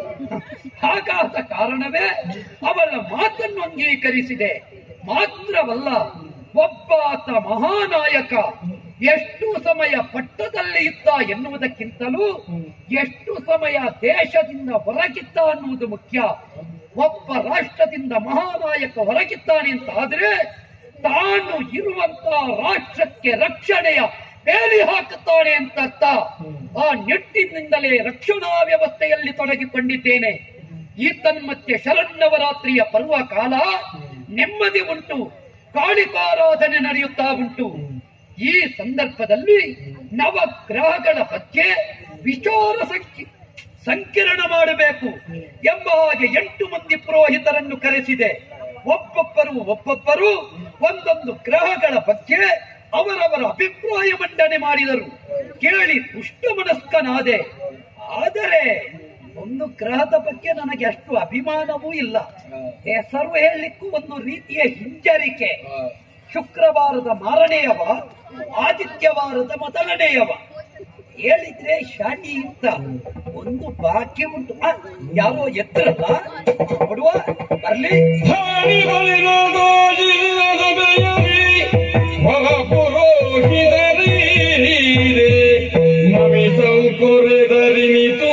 ಹಾಗಾದ ಕಾರಣವೇ ಅವಳ ಮಾತನ್ನು ಅಂಗೀಕರಿಸಿದೆ ಮಾತ್ರವಲ್ಲ ಒಬ್ಬಾತ ಮಹಾನಾಯಕ ಎಷ್ಟು ಸಮಯ ಪಟ್ಟದಲ್ಲಿ ಇದ್ದ ಎನ್ನುವುದಕ್ಕಿಂತಲೂ ಎಷ್ಟು ಸಮಯ ದೇಶದಿಂದ ಹೊರಗಿದ್ದ ಅನ್ನುವುದು ಮುಖ್ಯ ಒಬ್ಬ ರಾಷ್ಟ್ರದಿಂದ ಮಹಾನಾಯಕ ಹೊರಗಿದ್ದಾನೆ ಅಂತ ಆದ್ರೆ ತಾನು ಇರುವಂತಹ ರಾಷ್ಟ್ರಕ್ಕೆ ರಕ್ಷಣೆಯ ಬೇಲಿ ಹಾಕುತ್ತಾನೆ ಅಂತ ಅರ್ಥ ಆ ನಿಟ್ಟಿನಿಂದಲೇ ರಕ್ಷಣಾ ವ್ಯವಸ್ಥೆಯಲ್ಲಿ ತೊಡಗಿಕೊಂಡಿದ್ದೇನೆ ಈ ತನ್ಮಧ್ಯೆ ಶರನ್ನವರಾತ್ರಿಯ ಪರ್ವ ಕಾಲ ನೆಮ್ಮದಿ ಉಂಟು ಕಾಳಿಕಾರಾಧನೆ ನಡೆಯುತ್ತಾ ಉಂಟು ಈ ಸಂದರ್ಭದಲ್ಲಿ ನವಗ್ರಹಗಳ ಬಗ್ಗೆ ವಿಚಾರ ಸಂಕಿ ಸಂಕಿರಣ ಮಾಡಬೇಕು ಎಂಬ ಹಾಗೆ ಎಂಟು ಮಂದಿ ಪುರೋಹಿತರನ್ನು ಕರೆಸಿದೆ ಒಬ್ಬೊಬ್ಬರು ಒಬ್ಬೊಬ್ಬರು ಒಂದೊಂದು ಗ್ರಹಗಳ ಬಗ್ಗೆ ಅವರವರ ಅಭಿಪ್ರಾಯ ಮಂಡನೆ ಮಾಡಿದರು ಕೇಳಿ ಪುಷ್ಟ ಮನಸ್ಕನಾದೆ ಆದರೆ ಒಂದು ಗ್ರಹದ ಬಗ್ಗೆ ನನಗೆ ಅಷ್ಟು ಅಭಿಮಾನವೂ ಇಲ್ಲ ಹೆಸರು ಹೇಳಲಿಕ್ಕೂ ಒಂದು ರೀತಿಯ ಹಿಂಜರಿಕೆ ಶುಕ್ರವಾರದ ಮಾರನೆಯವ ಆದಿತ್ಯವಾರದ ಮೊದಲನೆಯವ ಹೇಳಿದ್ರೆ ಶಾನಿ ಅಂತ ಒಂದು ಬಾಕಿ ಉಂಟು ಆ, ಯಾರೋ ಎತ್ತರಲ್ಲ ನೋಡುವ ಬರ್ಲಿ ಹಾನಿ ಬಲಿರೋದು ಜಿಲ್ಲದ ಬೆಯರಿ ಹೊರ ಪುರೋಹಿತರೀರೆ ನಮಿಸೌ ಕೊರೆದರಿನಿತು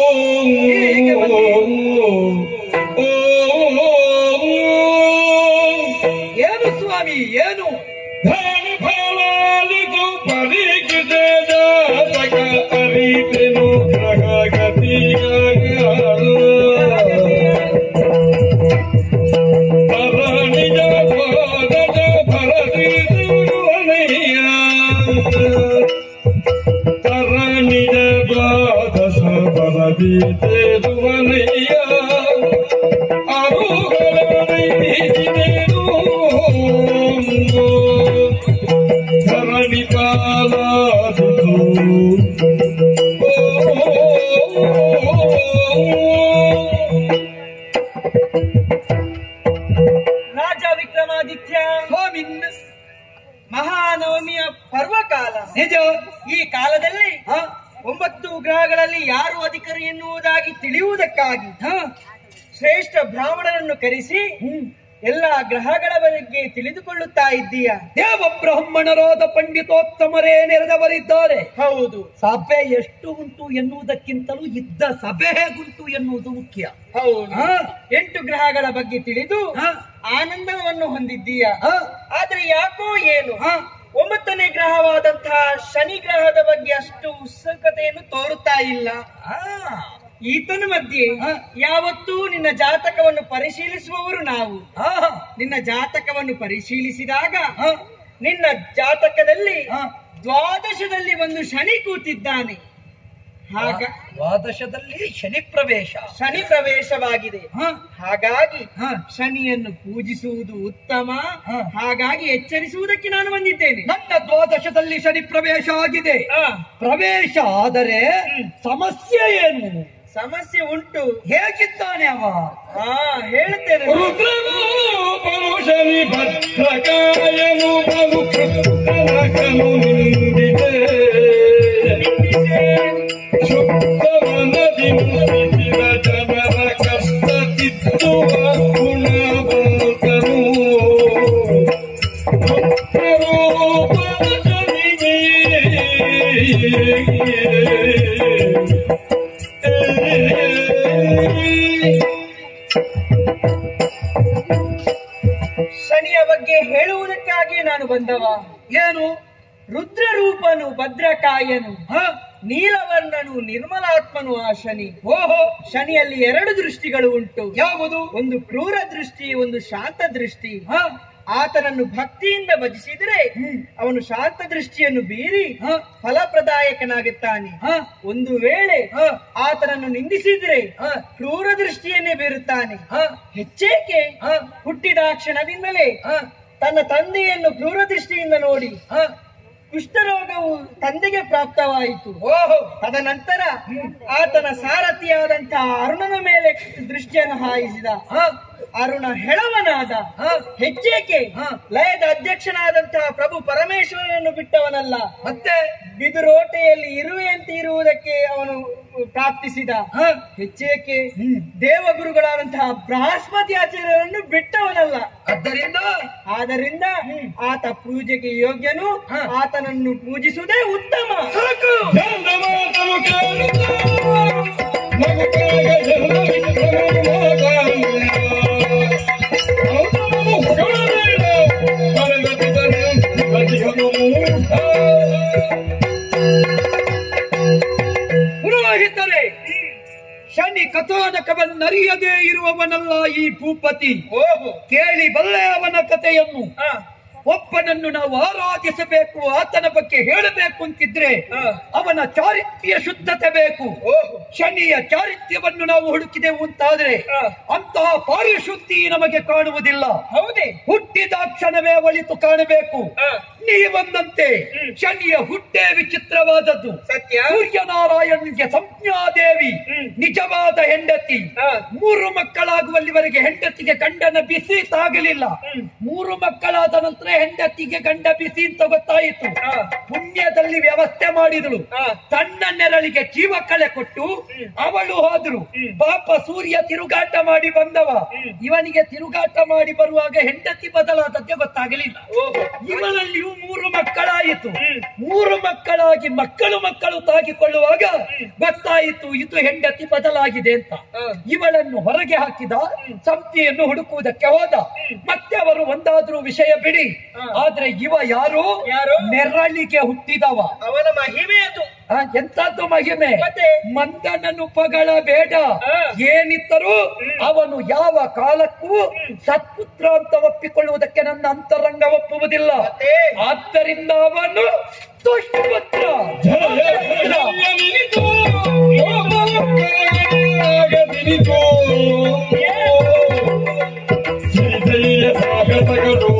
ಏನು ಸ್ವಾಮಿ ಏನು ಧನ ಫಲಾಲಿತು ಪರೀಕ್ಷಿತ ಜಾತಕ ಅರಿತೆನು ಗ್ರಹ ಗತಿಯಾಗಲು ಪರಣಿಜ ಪಾದಜ ಭರದಿರುವನಯ್ಯ ಪರಣಿಜ ದ್ವಾದಶ ಭರದಿರುವನಯ್ಯ ಅರುಗಳೈದಿರು ಧರಣಿ ಪಾಲಾದಿತು ಗ್ರಹಗಳಲ್ಲಿ ಯಾರು ಅಧಿಕಾರಿ ಎನ್ನುವುದಾಗಿ ತಿಳಿಯುವುದಕ್ಕಾಗಿ ಶ್ರೇಷ್ಠ ಬ್ರಾಹ್ಮಣರನ್ನು ಕರೆಸಿ ಎಲ್ಲ ಗ್ರಹಗಳ ಬಗ್ಗೆ ತಿಳಿದುಕೊಳ್ಳುತ್ತಾ ಇದ್ದೀಯ ದೇವ ಬ್ರಾಹ್ಮಣರಾದ ಪಂಡಿತೋತ್ತಮರೇ ನೆರೆದವರಿದ್ದಾರೆ ಹೌದು ಸಭೆ ಎಷ್ಟು ಉಂಟು ಎನ್ನುವುದಕ್ಕಿಂತಲೂ ಇದ್ದ ಸಭೆ ಹೇಗುಂಟು ಎನ್ನುವುದು ಮುಖ್ಯ ಹೌದು ಹಾ. ಎಂಟು ಗ್ರಹಗಳ ಬಗ್ಗೆ ತಿಳಿದು ಹಾ. ಆನಂದವನ್ನು ಹೊಂದಿದ್ದೀಯ ಹಾ. ಆದ್ರೆ ಯಾಕೋ ಏನು ಹಾ. ಒಂಬತ್ತನೇ ಗ್ರಹವಾದಂತಹ ಶನಿ ಗ್ರಹದ ಬಗ್ಗೆ ಅಷ್ಟು ಉತ್ಸುಕತೆಯನ್ನು ತೋರುತ್ತಾ ಇಲ್ಲ ಆ, ಈತನ ಮಧ್ಯೆ ಹಾ. ಯಾವತ್ತೂ ನಿನ್ನ ಜಾತಕವನ್ನು ಪರಿಶೀಲಿಸುವವರು ನಾವು ಆ, ನಿನ್ನ ಜಾತಕವನ್ನು ಪರಿಶೀಲಿಸಿದಾಗ ಆ, ನಿನ್ನ ಜಾತಕದಲ್ಲಿ ಆ. ದ್ವಾದಶದಲ್ಲಿ ಒಂದು ಶನಿ ಕೂತಿದ್ದಾನೆ ಹಾಗ ದ್ವಾದಶದಲ್ಲಿ ಶನಿ ಪ್ರವೇಶ ಶನಿ ಪ್ರವೇಶವಾಗಿದೆ ಹಾ. ಹಾಗಾಗಿ ಹಾ. ಶನಿಯನ್ನು ಪೂಜಿಸುವುದು ಉತ್ತಮ ಹಾ. ಹಾಗಾಗಿ ಎಚ್ಚರಿಸುವುದಕ್ಕೆ ನಾನು ಬಂದಿದ್ದೇನೆ ನನ್ನ ದ್ವಾದಶದಲ್ಲಿ ಶನಿ ಪ್ರವೇಶ ಆಗಿದೆ ಆ, ಪ್ರವೇಶ ಆದರೆ ಸಮಸ್ಯೆ ಏನು ಸಮಸ್ಯೆ ಉಂಟು ಹೇಗಿದ್ದಾನೆ ಅವ ಹಾ ಹೇಳುತ್ತೇನೆ ರುದ್ರರೂಪನು ಶನಿ ಭದ್ರಕಾಯನು ಬಲು ಕೃಷ್ಣನಕನು ನಿಂದಿದೆ ಶುದ್ಧವನದಿ ಮುಗಿಸಿದ ಜನರ ಕಷ್ಟ ತಿದ್ದುವ ಗುಣವಂತನು ರುದ್ರರೂಪನ ಶನಿಗೆ ಶನಿಯ ಬಗ್ಗೆ ಹೇಳುವುದಕ್ಕಾಗಿ ನಾನು ಬಂದವ ಏನು ರುದ್ರ ರೂಪನು ಭದ್ರಕಾಯನು ಹ? ನೀಲವರ್ಣನು ನಿರ್ಮಲಾತ್ಮನು ಆ ಶನಿ ಓಹೋ ಶನಿಯಲ್ಲಿ ಎರಡು ದೃಷ್ಟಿಗಳು ಉಂಟು ಯಾವುದು ಒಂದು ಕ್ರೂರ ದೃಷ್ಟಿ ಒಂದು ಶಾಂತ ದೃಷ್ಟಿ ಹ? ಆತನನ್ನು ಭಕ್ತಿಯಿಂದ ಭಜಿಸಿದರೆ ಅವನು ಶಾಂತ ದೃಷ್ಟಿಯನ್ನು ಬೀರಿ ಹ? ಫಲಪ್ರದಾಯಕನಾಗುತ್ತಾನೆ ಹ? ಒಂದು ವೇಳೆ ಹ? ಆತನನ್ನು ನಿಂದಿಸಿದ್ರೆ ಹ? ಕ್ರೂರ ದೃಷ್ಟಿಯನ್ನೇ ಬೀರುತ್ತಾನೆ ಹ? ಹೆಚ್ಚೇಕೆ ಹ? ಹುಟ್ಟಿದ ಕ್ಷಣದಿಂದಲೇ ಹ? ತನ್ನ ತಂದೆಯನ್ನು ಕ್ರೂರ ದೃಷ್ಟಿಯಿಂದ ನೋಡಿ ಹ? ಕುಷ್ಠರೋಗವು ತಂದೆಗೆ ಪ್ರಾಪ್ತವಾಯಿತು ಓಹೋ ತದನಂತರ ಆತನ ಸಾರಥಿಯಾದಂತಹ ಅರುಣನ ಮೇಲೆ ದೃಷ್ಟಿಯನ್ನು ಹಾಯಿಸಿದ ಹ? ಅರುಣ ಹೆಳವನಾದ ಹ? ಹೆಚ್ಚೇಕೆ ಹ. ಲಯದ ಅಧ್ಯಕ್ಷನಾದಂತಹ ಪ್ರಭು ಪರಮೇಶ್ವರನನ್ನು ಬಿಟ್ಟವನಲ್ಲ ಮತ್ತೆ ಬಿದುರೋಟೆಯಲ್ಲಿ ಇರುವೆಯಂತೆ ಇರುವುದಕ್ಕೆ ಅವನು ಪ್ರಾರ್ಥಿಸಿದ ಹ? ಹೆಚ್ಚೇಕೆ ದೇವಗುರುಗಳಾದಂತಹ ಬೃಹಸ್ಪತಿ ಆಚಾರ್ಯರನ್ನು ಬಿಟ್ಟವನಲ್ಲ ಆದ್ದರಿಂದ ಆದ್ದರಿಂದ ಆತ ಪೂಜೆಗೆ ಯೋಗ್ಯನು ಹ. ಆತನನ್ನು ಪೂಜಿಸುವುದೇ ಉತ್ತಮ ಸಾಕು ಚಂದಮಾತನು ಕೇಳುತ್ತ ನಗುತ್ತಾಗ ಜನರ ಅವನನ್ನು ಹೊಗಳಬೇಡ ಪರಗತಿತನು ಪ್ರತಿಯೊಂದು ಮೂಢ. ಪುರೋಹಿತರೇ ಶನಿ ಕಥಾನಕವನ್ನರಿಯದೇ ಇರುವವನಲ್ಲ ಈ ಭೂಪತಿ ಓಹೋ ಕೇಳಿ ಬಲ್ಲೆ ಅವನ ಕಥೆಯನ್ನು ಹ. ಒಬ್ಬನನ್ನು ನಾವು ಆರಾಧಿಸಬೇಕು ಆತನ ಬಗ್ಗೆ ಹೇಳಬೇಕು ಅಂತಿದ್ರೆ ಹ. ಅವನ ಚಾರಿತ್ರ್ಯ ಶುದ್ಧತೆ ಬೇಕು ಓಹೋ ಶನಿಯ ಚಾರಿತ್ರ್ಯವನ್ನು ನಾವು ಹುಡುಕಿದೆವು ಅಂತಾದ್ರೆ ಹ. ಅಂತಹ ಪಾರಿಶುದ್ಧಿ ನಮಗೆ ಕಾಣುವುದಿಲ್ಲ ಹೌದೇ ಹುಟ್ಟಿದ ಕ್ಷಣವೇ ಒಳಿತು ಕಾಣಬೇಕು ಹ. ನೀವಂದಂತೆ ಹ್ಮ್. ಶನಿಯ ಹುಟ್ಟೆ ವಿಚಿತ್ರವಾದದ್ದು ಸತ್ಯ ಸೂರ್ಯನಾರಾಯಣನಿಗೆ ಸಂಜ್ಞಾದೇವಿ ಹ್ಮ್. ನಿಜವಾದ ಹೆಂಡತಿ ಹ. ಮೂರು ಮಕ್ಕಳಾಗುವಲ್ಲಿವರೆಗೆ ಹೆಂಡತಿಗೆ ಗಂಡನ ಬಿಸಿ ತಾಗಲಿಲ್ಲ ಹ್ಮ್. ಮೂರು ಮಕ್ಕಳಾದ ನಂತರ ಹೆಂಡತಿಗೆ ಗಂಡ ಬಿಸಿ ಅಂತ ಗೊತ್ತಾಯಿತು ಹ. ಪುಣ್ಯದಲ್ಲಿ ವ್ಯವಸ್ಥೆ ಮಾಡಿದಳು ಹ. ತನ್ನ ನೆರಳಿಗೆ ಜೀವ ಕಳೆ ಕೊಟ್ಟು ಅವಳು ಹೋದ್ರು ಹ್ಮ್. ಪಾಪ ಸೂರ್ಯ ತಿರುಗಾಟ ಮಾಡಿ ಬಂದವ ಹ್ಮ್. ಇವನಿಗೆ ತಿರುಗಾಟ ಮಾಡಿ ಬರುವಾಗ ಹೆಂಡತಿ ಬದಲಾದದ್ದೇ ಗೊತ್ತಾಗಲಿಲ್ಲ ಓಹೋ ಇವನಲ್ಲಿಯೂ ಮೂರು ಮಕ್ಕಳಾಯಿತು ಹ್ಮ್. ಮೂರು ಮಕ್ಕಳಾಗಿ ಮಕ್ಕಳು ಮಕ್ಕಳು ತಾಗಿಕೊಳ್ಳುವಾಗ ಗೊತ್ತಾಯಿತು ಇದು ಹೆಂಡತಿ ಬದಲಾಗಿದೆ ಅಂತ ಹ. ಇವಳನ್ನು ಹೊರಗೆ ಹಾಕಿದ ಸಂತಿಯನ್ನು ಹುಡುಕುವುದಕ್ಕೆ ಹೋದ ಮತ್ತೆ ಅವರು ಒಂದಾದ್ರೂ ವಿಷಯ ಬಿಡಿ ಹ. ಆದ್ರೆ ಇವ ಯಾರು ಯಾರು? ನೆರಳಿಗೆ ಹುಟ್ಟಿದವ ಅವನ ಮಹಿಮೆ ಅದು ಆ, ಎಂತದ್ದು ಮಹಿಮೆ ಮತ್ತೆ? ಮಂದನನ್ನು ಪಗಳಬೇಡ ಹ. ಏನಿದ್ದರೂ ಅವನು ಯಾವ ಕಾಲಕ್ಕೂ ಸತ್ಪುತ್ರ ಅಂತ ಒಪ್ಪಿಕೊಳ್ಳುವುದಕ್ಕೆ ನನ್ನ ಅಂತರಂಗ ಒಪ್ಪುವುದಿಲ್ಲ ಮತ್ತೆ? ಆದ್ದರಿಂದ ಅವನು ದುಷ್ಪುತ್ರ ಜಯನಿರಿತು, ಆಗದಿರಿತು. ಜಯ ಜಯ ಸಾಗಸಗಳು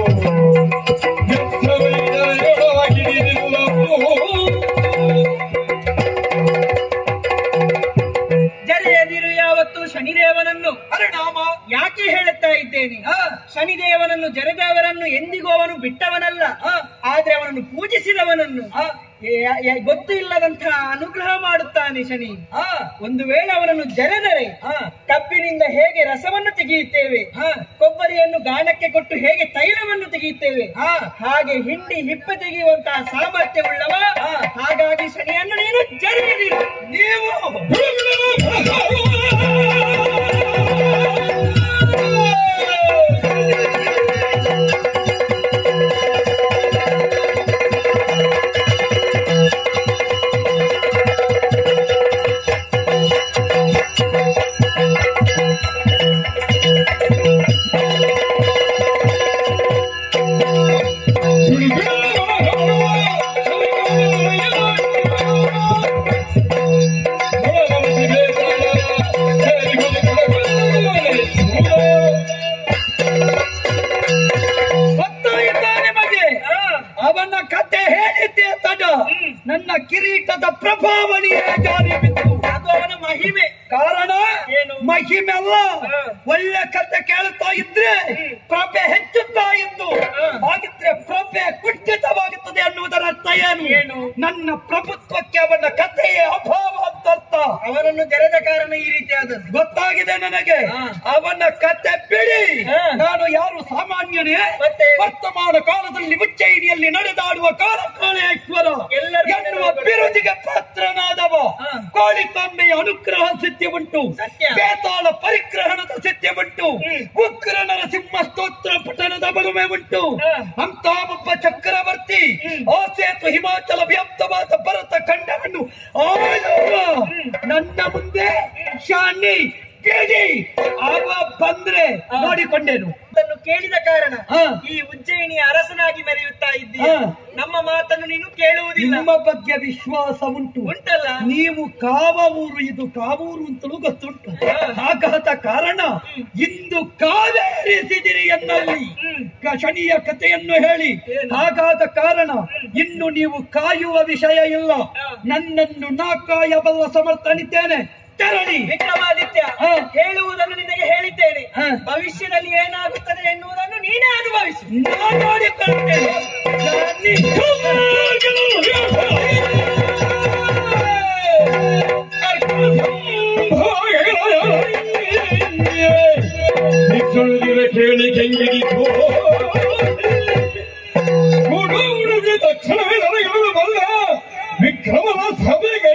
ಜರೆಯದಿರು ಯಾವತ್ತು ಶನಿದೇವನನ್ನು ಪರಿಣಾಮ ಯಾಕೆ ಹೇಳುತ್ತಾ ಇದ್ದೇನೆ ಹ. ಶನಿದೇವನನ್ನು ಜರೆದವರನ್ನು ಎಂದಿಗೂ ಅವನು ಬಿಟ್ಟವನಲ್ಲ ಹ. ಆದ್ರೆ ಅವನನ್ನು ಪೂಜಿಸಿದವನನ್ನು ಹ. ಏ- ಏ- ಗೊತ್ತು ಇಲ್ಲದಂತಹ ಅನುಗ್ರಹ ಮಾಡುತ್ತಾನೆ ಶನಿ ಹಾ ಒಂದು ವೇಳೆ ಅವರನ್ನು ಜರೆದರೆ ಹಾ ಕಬ್ಬಿನಿಂದ ಹೇಗೆ ರಸವನ್ನು ತೆಗೆಯುತ್ತೇವೆ ಹಾ ಕೊಬ್ಬರಿಯನ್ನು ಗಾಣಕ್ಕೆ ಕೊಟ್ಟು ಹೇಗೆ ತೈಲವನ್ನು ತೆಗೆಯುತ್ತೇವೆ ಹಾ ಹಾಗೆ ಹಿಂಡಿ ಹಿಪ್ಪೆ ತೆಗೆಯುವಂತಹ ಸಾಮರ್ಥ್ಯವುಳ್ಳವ ಹಾ. ಹಾಗಾಗಿ ಶನಿಯನ್ನು ನೀನು ಜರಿದಿರು ನೀವು ಗೊತ್ತಾಯಿತಾ ನಿಮಗೆ ಅವನ ಕತೆ ಹೇಳಿದ್ದೆ ತಡ ನನ್ನ ಕಿರೀಟದ ಪ್ರಭಾವಳಿಯೇ ಜಾರಿ ಬಿತ್ತು ಅದು ಅವನ ಮಹಿಮೆ ಕಾರಣ ಏನು? ಮಹಿಮೆ ಅಲ್ಲ ಒಳ್ಳೆ ಕತೆ ಕೇಳುತ್ತಾ ಇದ್ರೆ ಪ್ರಭೆ ಹೆಚ್ಚುತ್ತಾ ಇದ್ದು ಹಾಗಿದ್ರೆ ಪ್ರಭೆ ಕುಂಠಿತವಾಗುತ್ತದೆ ಅನ್ನುವುದರ ಅರ್ಥ ಏನು ಏನು? ನನ್ನ ಪ್ರಭುತ್ವಕ್ಕೆ ಅವನ ಕಥೆಯೇ ಅಭಾವ ಅಂತ ಅರ್ಥ ಅವರನ್ನು ಜರೆದ ಕಾರಣ ಈ ರೀತಿ ಆದದ್ದು ಗೊತ್ತಾಗಿದೆ ನನಗೆ ಹಾ. ಅವನ ಕತೆ ಬಿಡಿ ಹಾ. ನಾನು ಯಾರು ಸಾಮಾನ್ಯನೇ ಮತ್ತೆ? ವರ್ತಮಾನ ಕಾಲದಲ್ಲಿ ಉಜ್ಜಯಿನಿಯಲ್ಲಿ ನಡೆದಾಡುವ ಕಾಲಕಾಳೇಶ್ವರ ಎಲ್ಲರಿಗೂ ಎನ್ನುವ ಬಿರುದಿಗೆ ಪಾತ್ರನಾದವ ಹಾ. ಕೋಳಿಕೊಮ್ಮೆಯ ಅನುಗ್ರಹ ಸಿದ್ಧಿ ಉಂಟು ಸತ್ಯ. ಬೇತಾಳ ಪರಿಗ್ರಹಣದ ಸಿದ್ಧಿ ಉಂಟು ಉಗ್ರ ನರಸಿಂಹ ಸ್ತೋತ್ರ ಪಠಣದ ಬಲುಮೆ ಉಂಟು ಹಾ. ಅಂತ ಒಬ್ಬ ಚಕ್ರವರ್ತಿ ಆ ಸೇತು ಹಿಮಾಚಲ ವ್ಯಾಪ್ತವಾದ ಭರತ ಖಂಡವನ್ನು ಆಳುವ ನನ್ನ ಮುಂದೆ ಶಾನಿ ಕೇಳಿ ಅವ ಬಂದ್ರೆ ನೋಡಿಕೊಂಡೇನು ಅದನ್ನು ಕೇಳಿದ ಕಾರಣ ಹಾ. ಈ ಉಜ್ಜಯಿನಿಯ ಅರಸನಾಗಿ ಮೆರೆಯುತ್ತಾ ಇದ್ದೀಯ ಹಾ. ನಮ್ಮ ಮಾತನ್ನು ನೀನು ಕೇಳುವುದಿಲ್ಲ ನಿಮ್ಮ ಬಗ್ಗೆ ವಿಶ್ವಾಸ ಉಂಟು ಉಂಟಲ್ಲ ನೀವು ಕಾವೂರು ಇದು ಕಾವೂರು ಅಂತಲೂ ಗೊತ್ತುಂಟು ಹಾಗಾದ ಕಾರಣ ಇಂದು ಕಾವೇರಿ ಸಿದಿರಿಯನ್ನಲ್ಲಿ ಕ- ಶನಿಯ ಕಥೆಯನ್ನು ಹೇಳಿ ಹಾಗಾದ ಕಾರಣ ಇನ್ನು ನೀವು ಕಾಯುವ ವಿಷಯ ಇಲ್ಲ ನನ್ನನ್ನು ನಾ ಕಾಯಬಲ್ಲ ಸಮರ್ಥನಿದ್ದೇನೆ ತೆರಳಿ ವಿಕ್ರಮಾದಿತ್ಯ ಹಾ. ಹೇಳುವುದನ್ನು ನಿನಗೆ ಹೇಳಿದ್ದೇನೆ ಹಾ. ಭವಿಷ್ಯದಲ್ಲಿ ಏನಾಗುತ್ತದೆ ಎನ್ನುವುದನ್ನು ನೀನೇ ಅನುಭವಿಸು ನಾನು ನೋಡಿಕೊಳ್ಳುತ್ತೇನೆ ನಿಚ್ಚೊಳಗಿರ ಕೇಳಿ ಕೆಂಗಿಡಿತು ಉಡುಗೆ ತಕ್ಷಣವೇ ನನಗಳು ಬಲ್ಲ ವಿಕ್ರಮನ ಸಭೆಗೆ